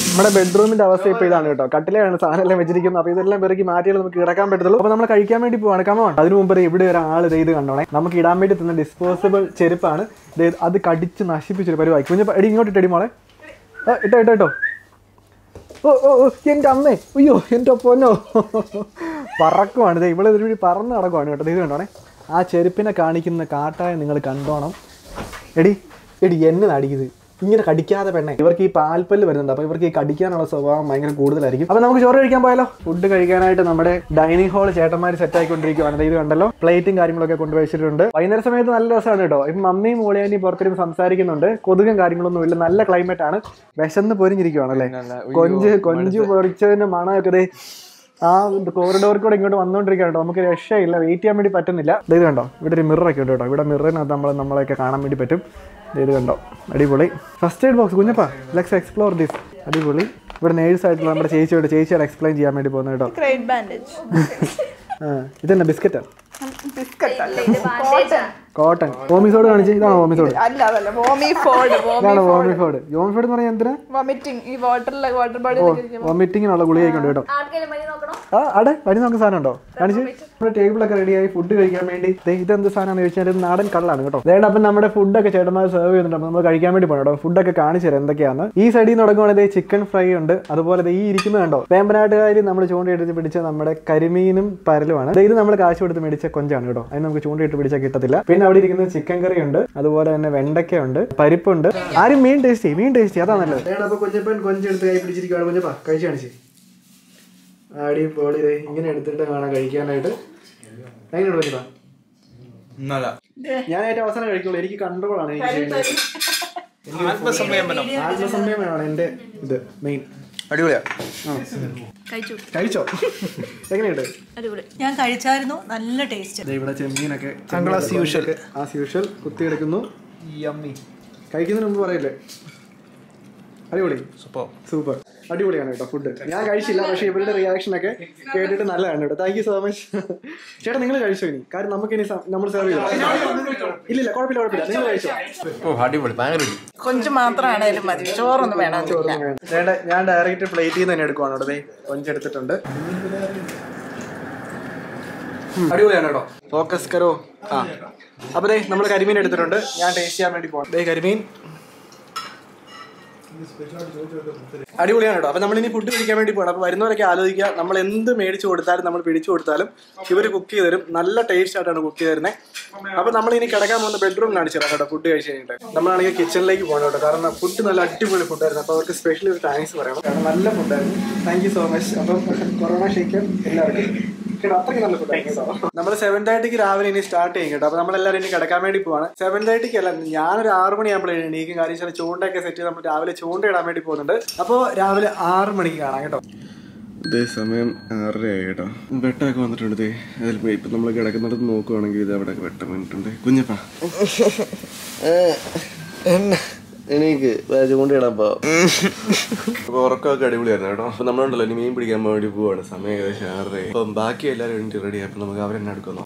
നമ്മുടെ ബെഡ്റൂമിന്റെ അവസ്ഥ ഇപ്പോൾ ഇതാണ് കേട്ടോ കട്ടിലാണ് സാധനം എല്ലാം വെച്ചിരിക്കുന്നത് അപ്പോൾ ഇതെല്ലാം പെറുക്കി മാറ്റിയാൽ നമുക്ക് കിടക്കാൻ പറ്റത്തുള്ളൂ അപ്പോൾ നമ്മൾ കഴിക്കാൻ വേണ്ടി പോവാണ് കമോൺ അതിന് മുമ്പ് ദേ ഇവിടെ ഒരാൾ ദേ ഇത് കണ്ടോണേ നമുക്ക് ഇടാൻ വേണ്ടി തന്ന ഡിസ്പോസിബിൾ ചെരുപ്പാണ് ദേ അത് കടിച്ച് നശിപ്പിച്ചൊരു പരിപാടി കുഞ്ഞ എടി ഇങ്ങോട്ട് ഇട്ടടി മോളെ ആ, ഇട്ടോ ഇട്ടോ ഇട്ടോ ഓ ഓ ഓ എൻ്റെ അമ്മേ അയ്യോ എൻ്റെ പൊന്നോ പറക്കുവാണ് ഇത് ഇവിടെ ഒരു പറന്ന് നടക്കുവാണ് കേട്ടോ ദേ ഇത് കണ്ടോണേ ആ ചെരുപ്പിനെ കാണിക്കുന്ന കാട്ടായ നിങ്ങൾ കണ്ടോണം എടി എടി എന്നെ നടിക്കുന്നത് ഇങ്ങനെ കടിക്കാതെ പെണ്ണെ ഇവർക്ക് ഈ പാൽപ്പല്ല് വരുന്നുണ്ട് അപ്പോൾ ഇവർക്ക് ഈ കടിക്കാനുള്ള സ്വഭാവം ഭയങ്കര കൂടുതലായിരിക്കും അപ്പോൾ നമുക്ക് ചോറ് കഴിക്കാൻ പോയാലോ ഫുഡ് കഴിക്കാനായിട്ട് നമ്മുടെ ഡൈനിങ് ഹാൾ ചേട്ടന്മാർ സെറ്റ് ആയിക്കൊണ്ടിരിക്കുകയാണ് ദേ ഇത് കണ്ടല്ലോ പ്ലേറ്റും കാര്യങ്ങളൊക്കെ കൊണ്ടുവച്ചിട്ടുണ്ട് വൈകുന്നേര സമയത്ത് നല്ല രസമാണ് കേട്ടോ ഇപ്പം മമ്മിയും മോളിയാനി പുറത്തിരുന്ന് സംസാരിക്കുന്നുണ്ട് കൊതുകും കാര്യങ്ങളൊന്നും ഇല്ല നല്ല ക്ലൈമറ്റ് ആണ് വിശന്ന് പൊരിഞ്ഞിരിക്കുവാണല്ലേ കൊഞ്ച് കൊഞ്ച് പൊരിച്ചതിന്റെ മണമൊക്കെ ദേ ആ കോറിഡോർ കൂടെ ഇങ്ങോട്ട് വന്നുകൊണ്ടിരിക്കുകയാണ് കേട്ടോ നമുക്ക് രക്ഷയില്ല വെയിറ്റ് ചെയ്യാൻ വേണ്ടി പറ്റുന്നില്ല ദേ ഇത് കണ്ടോ ഇവിടെ ഒരു മിററൊക്കെ ഉണ്ട് കേട്ടോ ഇവിടെ മിററിനകത്ത് നമ്മൾ നമ്മളെയൊക്കെ കാണാൻ വേണ്ടി പറ്റും ദേ ഇത് കണ്ടോ അടിപൊളി ഫസ്റ്റ് എയ്ഡ് ബോക്സ് കുഞ്ഞപ്പാ ലെക്സ് എക്സ്പ്ലോർ ദിസ് അടിപൊളി ഇവിടെ നേഴ്സ് ആയിട്ടുള്ള നമ്മുടെ ചേച്ചിയോട് ചേച്ചിയോട് എക്സ്പ്ലെയിൻ ചെയ്യാൻ വേണ്ടി പോകുന്നത് കേട്ടോ ക്രേറ്റ് ബാൻഡേജ് ആ ഇതെന്നാ ബിസ്ക്കറ്റാ ബിസ്ക്കറ്റ് കോട്ടൺ ഓമിസോഡ് കാണിച്ച് ഇതാണോ ഓമിസോഡ് അല്ല അതല്ല വോമി ഫോഡ് ഇതാണ് ഓമിഫോഡ് ഓമിഫോഡ് എന്ന് പറഞ്ഞാൽ എന്തിനാ വോമിറ്റിംഗ് ഈ വാട്ടറിലെ വാട്ടർ ബോഡി വോമിറ്റിങ്ങിനുള്ള ഗുളികയൊക്കെ ഉണ്ട് കേട്ടോ ആ അടെ വരി നമുക്ക് സാധനം ഉണ്ടോ കാണിച്ച് നമ്മുടെ ടേബിളൊക്കെ റെഡിയായി ഫുഡ് കഴിക്കാൻ വേണ്ടി ദേ ഇതെന്ത് സാധനമാണെന്ന് ചോദിച്ചാൽ ഇത് നാടൻ കള്ളാണ് കേട്ടോ വേണ്ട അപ്പം നമ്മുടെ ഫുഡൊക്കെ ചേട്ടന്മാർ സെർവ് ചെയ്യുന്നുണ്ട് അപ്പോൾ നമ്മൾ കഴിക്കാൻ വേണ്ടി പോകണം കേട്ടോ ഫുഡൊക്കെ കാണിച്ചു തരാം എന്തൊക്കെയാണ് ഈ സൈഡിൽ നിന്ന് തുടങ്ങുവാണെങ്കിൽ ചിക്കൻ ഫ്രൈ ഉണ്ട് അതുപോലെ ദേ ഈ ഇരിക്കുന്നത് കണ്ടോ വേമ്പനാട്ടുകാരി നമ്മൾ ചൂണ്ടയിട്ട് പിടിച്ച നമ്മുടെ കരിമീനും പരലുമാണ് ദേ ഇത് നമ്മൾ കാശ് കൊടുത്ത് മേടിച്ച കൊഞ്ചാണ് കേട്ടോ അതിന് നമുക്ക് ചൂണ്ടയിട്ട് പിടിച്ചാൽ കിട്ടത്തില്ല പിന്നെ അവിടെ ഇരിക്കുന്നത് ചിക്കൻ കറി ഉണ്ട് അതുപോലെ തന്നെ വെണ്ടയ്ക്ക ഉണ്ട് പരിപ്പുണ്ട് ആരും മീൻ ടേസ്റ്റി മീൻ ടേസ്റ്റി അതാ നല്ലത് അപ്പോൾ കൊഞ്ചപ്പൻ കൊഞ്ചെടുത്ത് കൈ പിടിച്ചിരിക്കുകയാണ് കൊഞ്ചപ്പാ കഴിച്ചു കാണിച്ച് അടിപൊളി ദേ ഇങ്ങനെ എടുത്തിട്ട് വേണം കഴിക്കാനായിട്ട് എങ്ങനെയുണ്ട് കൊഞ്ചപ്പാ ഞാൻ ഏറ്റവും അവസാനം കഴിക്കുള്ളൂ എനിക്ക് കൺട്രോൾ ആണ് എനിക്ക് ചെയ്യേണ്ടത്. ആത്മസംയമനമാണ് എന്റെ ഇത് മെയിൻ അടിപൊളിയാ കഴിച്ചോ എങ്ങനെയുണ്ട് ഞാൻ കഴിച്ചായിരുന്നു നല്ല ടേസ്റ്റ് ദേ ഇവിടെ ചെമ്മീനൊക്കെ ആസ് യൂഷ്വൽ കുത്തിയെടുക്കുന്നു യമ്മി കഴിക്കുന്നതിന് മുമ്പ് പറയില്ലേ അടിപൊളി സൂപ്പർ സൂപ്പർ അടിപൊളിയാണ് കേട്ടോ ഫുഡ് ഞാൻ കഴിച്ചില്ല പക്ഷേ ഇവരുടെ റിയാക്ഷൻ ഒക്കെ കേട്ടിട്ട് നല്ലതാണ് കേട്ടോ താങ്ക് യു സോ മച്ച് ചേട്ടാ നിങ്ങൾ കഴിച്ചോ ഇനി കാരണം നമുക്ക് ഇനി നമ്മൾ സെർവ് ചെയ്തു ഇല്ലില്ല കുഴപ്പമില്ല കുഴപ്പമില്ല നിങ്ങൾ കഴിച്ചോ ഓ അടിപൊളി ഭയങ്കര കൊഞ്ച് മാത്രമാണേലും മതി ചോറൊന്നും വേണമെന്നില്ല വേണ്ട ഞാൻ ഡയറക്റ്റ് പ്ലേറ്റിൽ നിന്ന് തന്നെ എടുക്കുവാണ് അവിടെ ദേ കൊഞ്ചെടുത്തിട്ടുണ്ട് അടിപൊളിയാണ് കേട്ടോ ഫോക്കസ് കരോ ആ അപ്പൊ ദേ നമ്മൾ കരിമീൻ എടുത്തിട്ടുണ്ട് ഞാൻ ടേസ്റ്റ് ചെയ്യാൻ വേണ്ടി പോകാം ദേ കരിമീൻ അടിപൊളിയാണ് കേട്ടോ അപ്പൊ നമ്മൾ ഇനി ഫുഡ് കഴിക്കാൻ വേണ്ടി പോകണം അപ്പൊ വരുന്നവരൊക്കെ ആലോചിക്കുക നമ്മൾ എന്ത് മേടിച്ചു കൊടുത്താലും നമ്മൾ പിടിച്ചു കൊടുത്താലും ഇവർ കുക്ക് ചെയ്ത് തരും നല്ല ടേസ്റ്റ് ആയിട്ടാണ് കുക്ക് ചെയ്ത് തരുന്നത് അപ്പൊ നമ്മൾ ഇനി കിടക്കാൻ പോകുന്ന ബെഡ്റൂം കാണിച്ചു തരാം കേട്ടോ ഫുഡ് കഴിച്ച് കഴിഞ്ഞിട്ട് നമ്മളാണെങ്കിൽ കിച്ചണിലേക്ക് പോകണം കേട്ടോ കാരണം ഫുഡ് നല്ല അടിപൊളി ഫുഡായിരുന്നു അപ്പൊ അവർക്ക് സ്പെഷ്യലി ഒരു താങ്ക്സ് പറയണം കാരണം നല്ല ഫുഡായിരുന്നു താങ്ക് യു സോ മച്ച് അപ്പം കൊറോണ ഷേക്കൻ എല്ലാവർക്കും കേട്ടോ അത്രയ്ക്ക് നല്ല ഫുഡായിരുന്നു കേട്ടോ നമ്മൾ സെവൻ തേർട്ടിക്ക് രാവിലെ ഇനി സ്റ്റാർട്ട് ചെയ്യും കേട്ടോ അപ്പൊ നമ്മളെല്ലാവരും ഇനി കിടക്കാൻ വേണ്ടി പോവാണ് സെവൻ തേർട്ടിക്ക് അല്ല ഞാനൊരു ആറ് മണിയാകുമ്പോഴേ എണീക്കും കാര്യം വെച്ചാൽ ചൂണ്ടയൊക്കെ സെറ്റ് ചെയ്ത് നമ്മൾ രാവിലെ ചൂണ്ട ഇടാൻ വേണ്ടി പോകുന്നുണ്ട് അപ്പോൾ രാവിലെ ആറ് മണിക്ക് കാണാം കേട്ടോ ഇതേ സമയം ആറരയായി കേട്ടോ വെട്ടമൊക്കെ വന്നിട്ടുണ്ട് ദേ അതിൽ ഇപ്പം നമ്മൾ കിടക്കുന്നിടത്ത് നോക്കുവാണെങ്കിൽ ഇത് അവിടെ വെട്ടം വന്നിട്ടുണ്ട് കുഞ്ഞപ്പാ എനിക്ക് ചൂണ്ടയിടാൻ പോ അപ്പൊ ഉറക്കമൊക്കെ അടിപൊളിയായിരുന്നു കേട്ടോ അപ്പൊ നമ്മളുണ്ടല്ലോ ഇനി മീൻ പിടിക്കാൻ വേണ്ടി പോവാണ് സമയം ഏകദേശം ആറരയായി അപ്പം ബാക്കി എല്ലാവരും എണീറ്റ് റെഡി ആയപ്പോൾ നമുക്ക് അവരെന്നെ എടുക്കുന്നു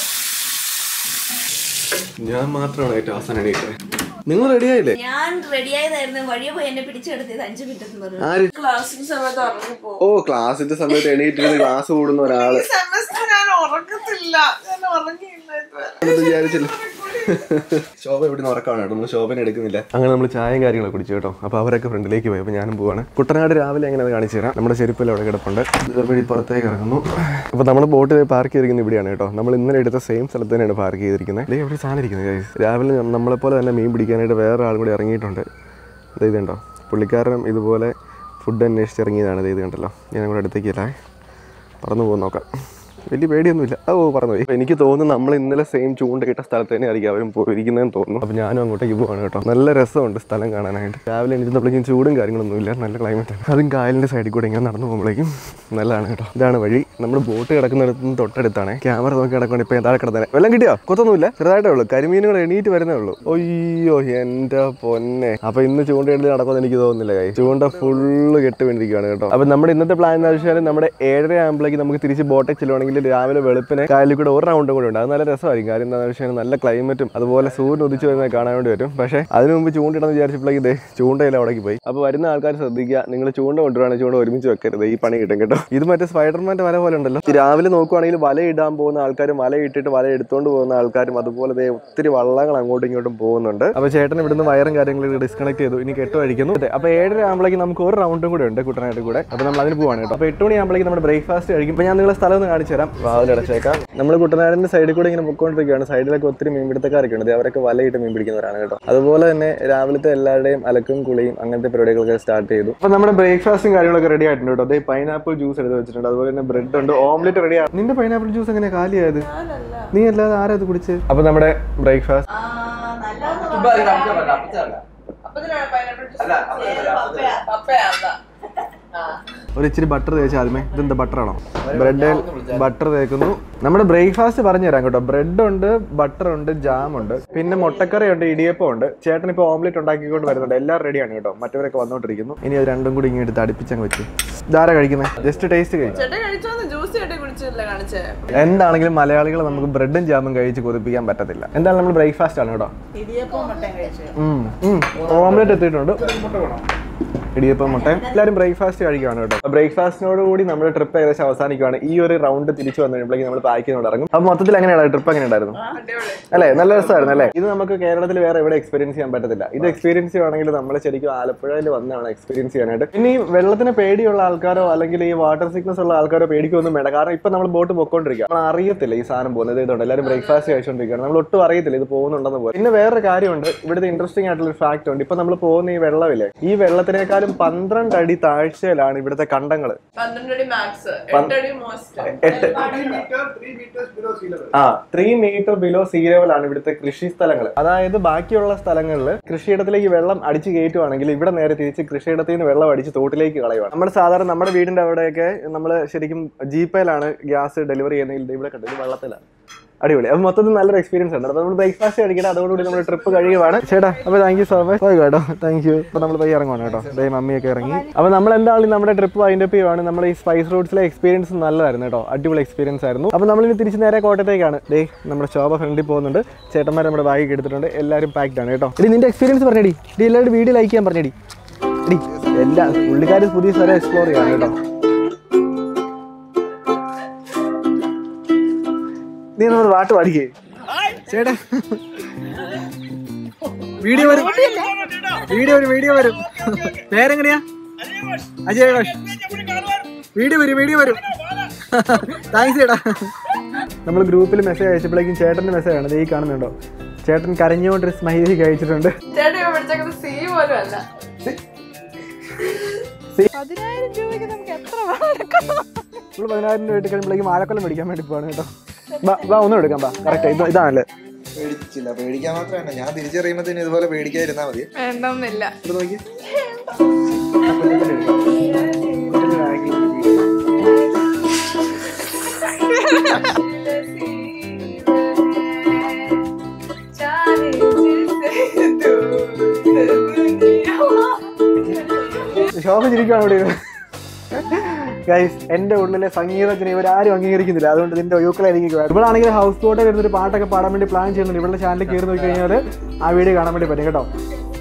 ഞാൻ മാത്രമാണ് ഏറ്റവും അവസാനം എണീറ്റത് നിങ്ങൾ റെഡി ആയില്ലേ ഞാൻ റെഡി ആയതായിരുന്നു വഴിയെ പോയി എന്നെ പിടിച്ചെടുത്തത് അഞ്ചു മിനിറ്റ് പറഞ്ഞു ആര് ക്ലാസ്സിന്റെ സമയത്ത് ഉറങ്ങിപ്പോ ഓ ക്ലാസിന്റെ സമയത്ത് എണീറ്റിരുന്ന് ക്ലാസ് കൂടുന്ന ഒരാള് സെമസ്റ്റർ ഞാൻ ഉറങ്ങത്തില്ല ഞാൻ ഉറങ്ങിയില്ല ഇതുവരെ. അത് വിചാരിച്ചില്ല ശോഭ ഇവിടെ നിന്ന് ഉറക്കാണ് കേട്ടോ നമ്മൾ ശോഭന എടുക്കുന്നില്ല അങ്ങനെ നമ്മൾ ചായയും കാര്യങ്ങളൊക്കെ കുടിച്ചു കേട്ടോ അപ്പോൾ അവരൊക്കെ ഫ്രണ്ടിലേക്ക് പോയി അപ്പോൾ ഞാനും പോവാണ് കുട്ടനാട് രാവിലെ എങ്ങനെ കാണിച്ചു തരാം നമ്മുടെ ചെരുപ്പിൽ അവിടെ കിടപ്പുണ്ട് വഴി പുറത്തേക്ക് ഇറങ്ങുന്നു അപ്പോൾ നമ്മൾ ബോട്ട് പാർക്ക് ചെയ്തിരിക്കുന്നത് ഇവിടെയാണ് കേട്ടോ നമ്മൾ ഇന്നലെ എടുത്ത സെയിം സ്ഥലത്ത് തന്നെയാണ് പാർക്ക് ചെയ്തിരിക്കുന്നത് ദേ എവിടെ സാധനം ഇരിക്കുന്നത് guys. രാവിലെ നമ്മളെപ്പോലെ തന്നെ മീൻ പിടിക്കാനായിട്ട് വേറെ ആൾ കൂടി ഇറങ്ങിയിട്ടുണ്ട് ദേ ഇത് കണ്ടോ പുള്ളിക്കാരൻ ഇതുപോലെ ഫുഡ് അന്വേഷിച്ച് ഇറങ്ങിയതാണ് ദേ ഇത് കണ്ടല്ലോ ഞാൻ കൂടെ അടുത്തേക്കല്ലേ പറന്നു പോകും നോക്കാം വലിയ പേടിയൊന്നുമില്ല ഓ പറഞ്ഞു പോയി എനിക്ക് തോന്നുന്നു നമ്മൾ ഇന്നലെ സെയിം ചൂണ്ടയിട്ട സ്ഥലത്ത് തന്നെ ആയിരിക്കും അവരും പോയിരിക്കുന്നതെന്ന് തോന്നുന്നു അപ്പോൾ ഞാനും അങ്ങോട്ടേക്ക് പോവാണ് കേട്ടോ നല്ല രസമുണ്ട് സ്ഥലം കാണാനായിട്ട് രാവിലെ എണീറ്റപ്പോഴേക്കും ചൂടും കാര്യങ്ങളൊന്നുമില്ല നല്ല ക്ലൈമറ്റ് ആണ് അതും കായലിൻ്റെ സൈഡിൽ കൂടെ ഇങ്ങനെ നടന്നു പോകുമ്പോഴേക്കും നല്ലതാണ് കേട്ടോ ഇതാണ് വഴി നമ്മൾ ബോട്ട് കിടക്കുന്നിടത്ത് നിന്ന് തൊട്ടടുത്താണ് ക്യാമറ നോക്കി കിടക്കൊണ്ട് ഇപ്പോൾ താഴെ കിടന്നേ വെള്ളം കിട്ടിയോ കൊത്തൊന്നുമില്ല ചെറുതായിട്ടേ ഉള്ളൂ കരിമീനുകൾ എണീറ്റ് വരുന്നേ ഉള്ളൂ അയ്യോ എൻ്റെ പൊന്നെ അപ്പോൾ ഇന്ന് ചൂണ്ടയിടൽ നടക്കുമെന്ന് എനിക്ക് തോന്നുന്നില്ല കൈ ചൂണ്ട ഫുള്ള് കെട്ട് വേണ്ടിയിരിക്കുകയാണ് കേട്ടോ അപ്പോൾ നമ്മുടെ ഇന്നത്തെ പ്ലാൻ എന്ന് വെച്ചാൽ നമ്മുടെ ഏഴര ആകുമ്പോഴേക്ക് നമുക്ക് തിരിച്ച് ബോട്ടിൽ ചെല്ലുവാണെങ്കിൽ കായലിൽ രാവിലെ വെളുപ്പിന് കായലിൽ കൂടെ ഒരു റൗണ്ടും കൂടെ ഉണ്ട് അത് നല്ല രസമായിരിക്കും കാര്യം എന്താണെന്ന് വെച്ചാൽ നല്ല ക്ലൈമറ്റും അതുപോലെ സൂര്യൻ ഉദിച്ചു വരുന്നത് കാണാൻ വേണ്ടി വരും പക്ഷേ അതിന് മുമ്പ് ചൂണ്ടിടന്ന് വിചാരിച്ചപ്പോഴേക്ക് ഇതേ ചൂണ്ടയിൽ അവിടേക്ക് പോയി അപ്പോൾ വരുന്ന ആൾക്കാർ ശ്രദ്ധിക്കുക നിങ്ങൾ ചൂണ്ട കൊണ്ടുവരാണെങ്കിൽ ചൂണ്ട ഒരുമിച്ച് വെക്കരുത് ഈ പണി കിട്ടും കേട്ടോ ഇത് മറ്റേ സ്പൈഡർമാൻ്റെ വല പോലെ ഉണ്ടല്ലോ ഈ രാവിലെ നോക്കുവാണെങ്കിൽ വല ഇടാൻ പോകുന്ന ആൾക്കാരും വല ഇട്ടിട്ട് വല എടുത്തുകൊണ്ട് പോകുന്ന ആൾക്കാരും അതുപോലെ ദേ ഒത്തിരി വള്ളങ്ങൾ അങ്ങോട്ടും ഇങ്ങോട്ടും പോകുന്നുണ്ട് അപ്പോൾ ചേട്ടൻ ഇവിടുന്ന് വയറും കാര്യങ്ങളും ഡിസ്കണക്ട് ചെയ്തു ഇനി കെട്ട് കഴിക്കുന്നു അതെ അപ്പോൾ ഏഴര ആകുമ്പോഴേക്കും നമുക്ക് ഒരു റൗണ്ടും കൂടെ ഉണ്ട് കുട്ടനായിട്ട് കൂടെ അപ്പോൾ നമ്മൾ അതിന് പോവാണ് കേട്ടോ അപ്പോൾ എട്ട് മണി ആകുമ്പോഴേക്കും നമ്മുടെ ബ്രേക്ക്ഫാസ്റ്റ് കഴിക്കും ഇപ്പോൾ ഞാൻ നിങ്ങളെ സ്ഥലം ഒന്ന് കാണിച്ചു തരാം വാതിൽ അടച്ചേക്കാം നമ്മൾ കുട്ടനാടിന്റെ സൈഡിൽ കൂടെ ഇങ്ങനെ പൊക്കോണ്ടിരിക്കുകയാണ് സൈഡിലൊക്കെ ഒത്തിരി മീൻപിടുത്തക്കാരൊക്കെ ഉണ്ട് ദേ അവരൊക്കെ വലയിട്ട് മീൻ പിടിക്കുന്നവരാണ് കേട്ടോ അതുപോലെ തന്നെ രാവിലത്തെ എല്ലാവരുടെയും അലക്കും കുളിയും അങ്ങനത്തെ പരിപാടികളൊക്കെ സ്റ്റാർട്ട് ചെയ്തു അപ്പോൾ നമ്മുടെ ബ്രേക്ക്ഫാസ്റ്റും കാര്യങ്ങളൊക്കെ റെഡി ആയിട്ടുണ്ട് കേട്ടോ അതേ പൈനാപ്പിൾ ജ്യൂസ് എടുത്ത് വെച്ചിട്ടുണ്ട് അതുപോലെ തന്നെ ബ്രെഡ് ഉണ്ട് ഓംലെറ്റ് റെഡി ആണ് നിന്റെ പൈനാപ്പിൾ ജ്യൂസ് എങ്ങനെ കാലിയായത് നീ അല്ലാതെ ആരാ ഇത് കുടിച്ച് അപ്പോൾ നമ്മുടെ ബ്രേക്ക്ഫാസ്റ്റ് ഒരു ഇച്ചിരി ബട്ടർ തേച്ച് ആദ്യമേ ഇതെന്താ ബട്ടറാണോ ബ്രെഡിൽ ബട്ടർ തേക്കുന്നു നമ്മുടെ ബ്രേക്ക്ഫാസ്റ്റ് പറഞ്ഞു തരാം കേട്ടോ ബ്രെഡ് ഉണ്ട് ബട്ടർ ഉണ്ട് ജാം ഉണ്ട് പിന്നെ മുട്ടക്കറി ഉണ്ട് ഇടിയപ്പം ഉണ്ട് ചേട്ടൻ ഇപ്പോൾ ഓംലെറ്റ് ഉണ്ടാക്കിക്കൊണ്ട് വരുന്നുണ്ട് എല്ലാം റെഡിയാണ് കേട്ടോ മറ്റവരൊക്കെ വന്നോണ്ടിരിക്കുന്നു ഇനി അത് രണ്ടും കൂടി ഇങ്ങനെ എടുത്ത് അടുപ്പിച്ചങ്ങ് വെച്ച് ഇതാരാ കഴിക്കുന്നത് ജസ്റ്റ് ടേസ്റ്റ് കഴിച്ചു ചേട്ടൻ കഴിച്ചോന്ന് ജ്യൂസ് ചേട്ടൻ കുടിച്ചില്ല കാണിച്ചേ എന്താണെങ്കിലും മലയാളികൾ നമുക്ക് ബ്രെഡും ജാമും കഴിച്ച് കൊതിപ്പിക്കാൻ പറ്റത്തില്ല എന്തായാലും നമ്മൾ ബ്രേക്ക്ഫാസ്റ്റ് ആണ് കേട്ടോ ഇടിയപ്പം മുട്ടയും കഴിച്ചു ഓംലെറ്റ് എത്തിയിട്ടുണ്ട് ഇടിയപ്പം മുട്ടയും എല്ലാവരും ബ്രേക്ക്ഫാസ്റ്റ് കഴിക്കുകയാണ് കേട്ടോ ബ്രേക്ക്ഫാസ്റ്റിനോട് കൂടി നമ്മുടെ ട്രിപ്പ് ഏകദേശം അവസാനിക്കുകയാണ് ഈ ഒരു റൗണ്ട് തിരിച്ചു വന്നു കഴിയുമ്പോഴേക്കും നമ്മൾ പാക്ക് ചെയ്തുകൊണ്ട് ഇറങ്ങും അപ്പോൾ മൊത്തത്തിൽ എങ്ങനെയാണ് ട്രിപ്പ് എങ്ങനെ ഉണ്ടായിരുന്നു അല്ലേ നല്ല രസമായിരുന്നു അല്ലേ ഇത് നമുക്ക് കേരളത്തിൽ വേറെ എവിടെ എക്സ്പീരിയൻസ് ചെയ്യാൻ പറ്റത്തില്ല ഇത് എക്സ്പീരിയൻസ് ചെയ്യുവാണെങ്കിൽ നമ്മൾ ശരിക്കും ആലപ്പുഴയിൽ വന്നാണ് എക്സ്പീരിയൻസ് ചെയ്യാനായിട്ട് പിന്നെ ഈ വെള്ളത്തിന് പേടിയുള്ള ആൾക്കാരോ അല്ലെങ്കിൽ ഈ വാട്ടർ സിക്നസ് ഉള്ള ആൾക്കാരോ പേടിക്കൊന്നും വേണ്ട കാരണം ഇപ്പൊ നമ്മൾ ബോട്ട് പൊക്കോണ്ടിരിക്കുക നമ്മൾ അറിയത്തില്ല ഈ സാധനം പോകുന്നത് ഇതുകൊണ്ട് എല്ലാവരും ബ്രേക്ക്ഫാസ്റ്റ് കഴിച്ചുകൊണ്ടിരിക്കുകയാണ് നമ്മൾ ഒട്ടും അറിയത്തില്ല ഇത് പോകുന്നുണ്ടെന്ന് പോലും പിന്നെ വേറെ കാര്യമുണ്ട് ഇവിടുത്തെ ഇൻട്രസ്റ്റിംഗ് ആയിട്ടുള്ള ഒരു ഫാക്ട് ഉണ്ട് ഇപ്പൊ നമ്മൾ പോകുന്ന ഈ വെള്ളമില്ലേ ഈ വെള്ളത്തിനേക്കാളും പന്ത്രണ്ട് അടി താഴ്ചയിലാണ് ഇവിടുത്തെ കണ്ടങ്ങൾ പന്ത്രണ്ട് അടി മാക്സ് എട്ടടി മോസ്റ്റ് എട്ട് ആ three metre below sea level ആണ് ഇവിടുത്തെ കൃഷി സ്ഥലങ്ങൾ അതായത് ബാക്കിയുള്ള സ്ഥലങ്ങളിൽ കൃഷിയിടത്തിലേക്ക് വെള്ളം അടിച്ചു കയറ്റുവാണെങ്കിൽ ഇവിടെ നേരെ തിരിച്ച് കൃഷിയിടത്തിൽ നിന്ന് വെള്ളം അടിച്ച് തോട്ടിലേക്ക് കളയുവാണ് നമ്മുടെ സാധാരണ നമ്മുടെ വീടിന്റെ അവിടെയൊക്കെ നമ്മൾ ശരിക്കും ജീപ്പയിലാണ് ഗ്യാസ് ഡെലിവറി ചെയ്യുന്നതെങ്കിൽ ഇവിടെ കണ്ടത് വെള്ളത്തിലാണ് അടിപൊളി അപ്പൊ മൊത്തത്തിൽ നല്ലൊരു എക്സ്പീരിയൻസ് ഉണ്ട് അപ്പൊ നമ്മൾ ബ്രേക്ക്ഫാസ്റ്റ് കഴിക്കട്ടെ അതോടുകൂടി നമ്മൾ ട്രിപ്പ് കഴിയുവാണ് ചേട്ടാ അപ്പൊ താങ്ക് യു സോ മച്ച് പോയി കേട്ടോ താങ്ക് യു അപ്പൊ നമ്മൾ പോയി ഇറങ്ങുവാണ് കേട്ടോ ദേ മമ്മിയൊക്കെ ഇറങ്ങി അപ്പൊ നമ്മൾ എന്തായാലും നമ്മുടെ ട്രിപ്പ് വൈൻഡ് അപ്പ് ചെയ്യുവാണ് നമ്മുടെ ഈ സ്പൈസ് റോഡ്സിലെ എക്സ്പീരിയൻസ് നല്ലതായിരുന്നു കേട്ടോ അടിപൊളി എക്സ്പീരിയൻസ് ആയിരുന്നു അപ്പൊ നമ്മൾ ഇനി തിരിച്ച് നേരെ കോട്ടയത്തേക്കാണ് ദേ നമ്മുടെ ശോഭ ഫ്രണ്ടിൽ പോകുന്നുണ്ട് ചേട്ടന്മാർ നമ്മുടെ ബാഗ് എടുത്തിട്ടുണ്ട് എല്ലാവരും പാക്ഡ് ആണ് കേട്ടോ ഇനി നിന്റെ എക്സ്പീരിയൻസ് പറഞ്ഞടി ഡി എല്ലാവരും വീഡിയോ ലൈക്ക് ചെയ്യാൻ പറഞ്ഞടി എടി എല്ലാ പുള്ളിക്കാർ പുതിയ സ്ഥലം എക്സ്പ്ലോർ ചെയ്യാണ് കേട്ടോ നീ നമ്മൾ പാട്ട് പാടിക്കേ ചേട്ടാ വീഡിയോ വരും വീഡിയോ വരും വീഡിയോ വരും പേരെങ്ങനെയാ അജയ് ഘോഷ് വീഡിയോ വരും വീഡിയോ വരും താങ്ക്സ് ചേട്ടാ നമ്മൾ ഗ്രൂപ്പിൽ മെസ്സേജ് അയച്ചപ്പോഴേക്കും ചേട്ടൻ്റെ മെസ്സേജ് ആണ് ദേ ഈ കാണുന്നുണ്ടോ ചേട്ടൻ കരഞ്ഞുകൊണ്ടൊരു സ്മൈലി കഴിച്ചിട്ടുണ്ട് ചേട്ടൻ ഇപ്പൊ പിടിച്ചേക്കുന്നത് സി പോലും അല്ല നമ്മൾ പതിനായിരം രൂപ ഇട്ട് കഴിയുമ്പോഴേക്കും ആലക്കൊല്ലം മേടിക്കാൻ വേണ്ടി പോവാണ് കേട്ടോ ബാ ബാ ഒന്നും എടുക്കാം ബാ കറക്റ്റ് ഇത് ഇതാണല്ലേ പേടിച്ചില്ല പേടിക്കാൻ മാത്രമല്ല ഞാൻ തിരിച്ചറിയുമ്പോഴത്തേനും ഇതുപോലെ പേടിക്കാതിരുന്നാ മതി വേണ്ടൊന്നില്ല ഇത് നോക്കി ശോഭ ചിരിക്കുകയാണ് ഇവിടെ ഗൈസ് എന്റെ ഉള്ളിലെ സംഗീതത്തിന് ഇവരാരും അംഗീകരിക്കുന്നില്ല അതുകൊണ്ട് ഇതിന്റെ യൂക്കളായിരിക്കും ഇവളാണെങ്കിൽ ഹൗസ് ബോട്ടിൽ വരുന്നൊരു പാട്ടൊക്കെ പാടാൻ വേണ്ടി പ്ലാൻ ചെയ്യുന്നുണ്ട് ഇവളുടെ ചാനലിൽ കയറി നോക്കി കഴിഞ്ഞാൽ ആ വീഡിയോ കാണാൻ വേണ്ടി പറ്റും കേട്ടോ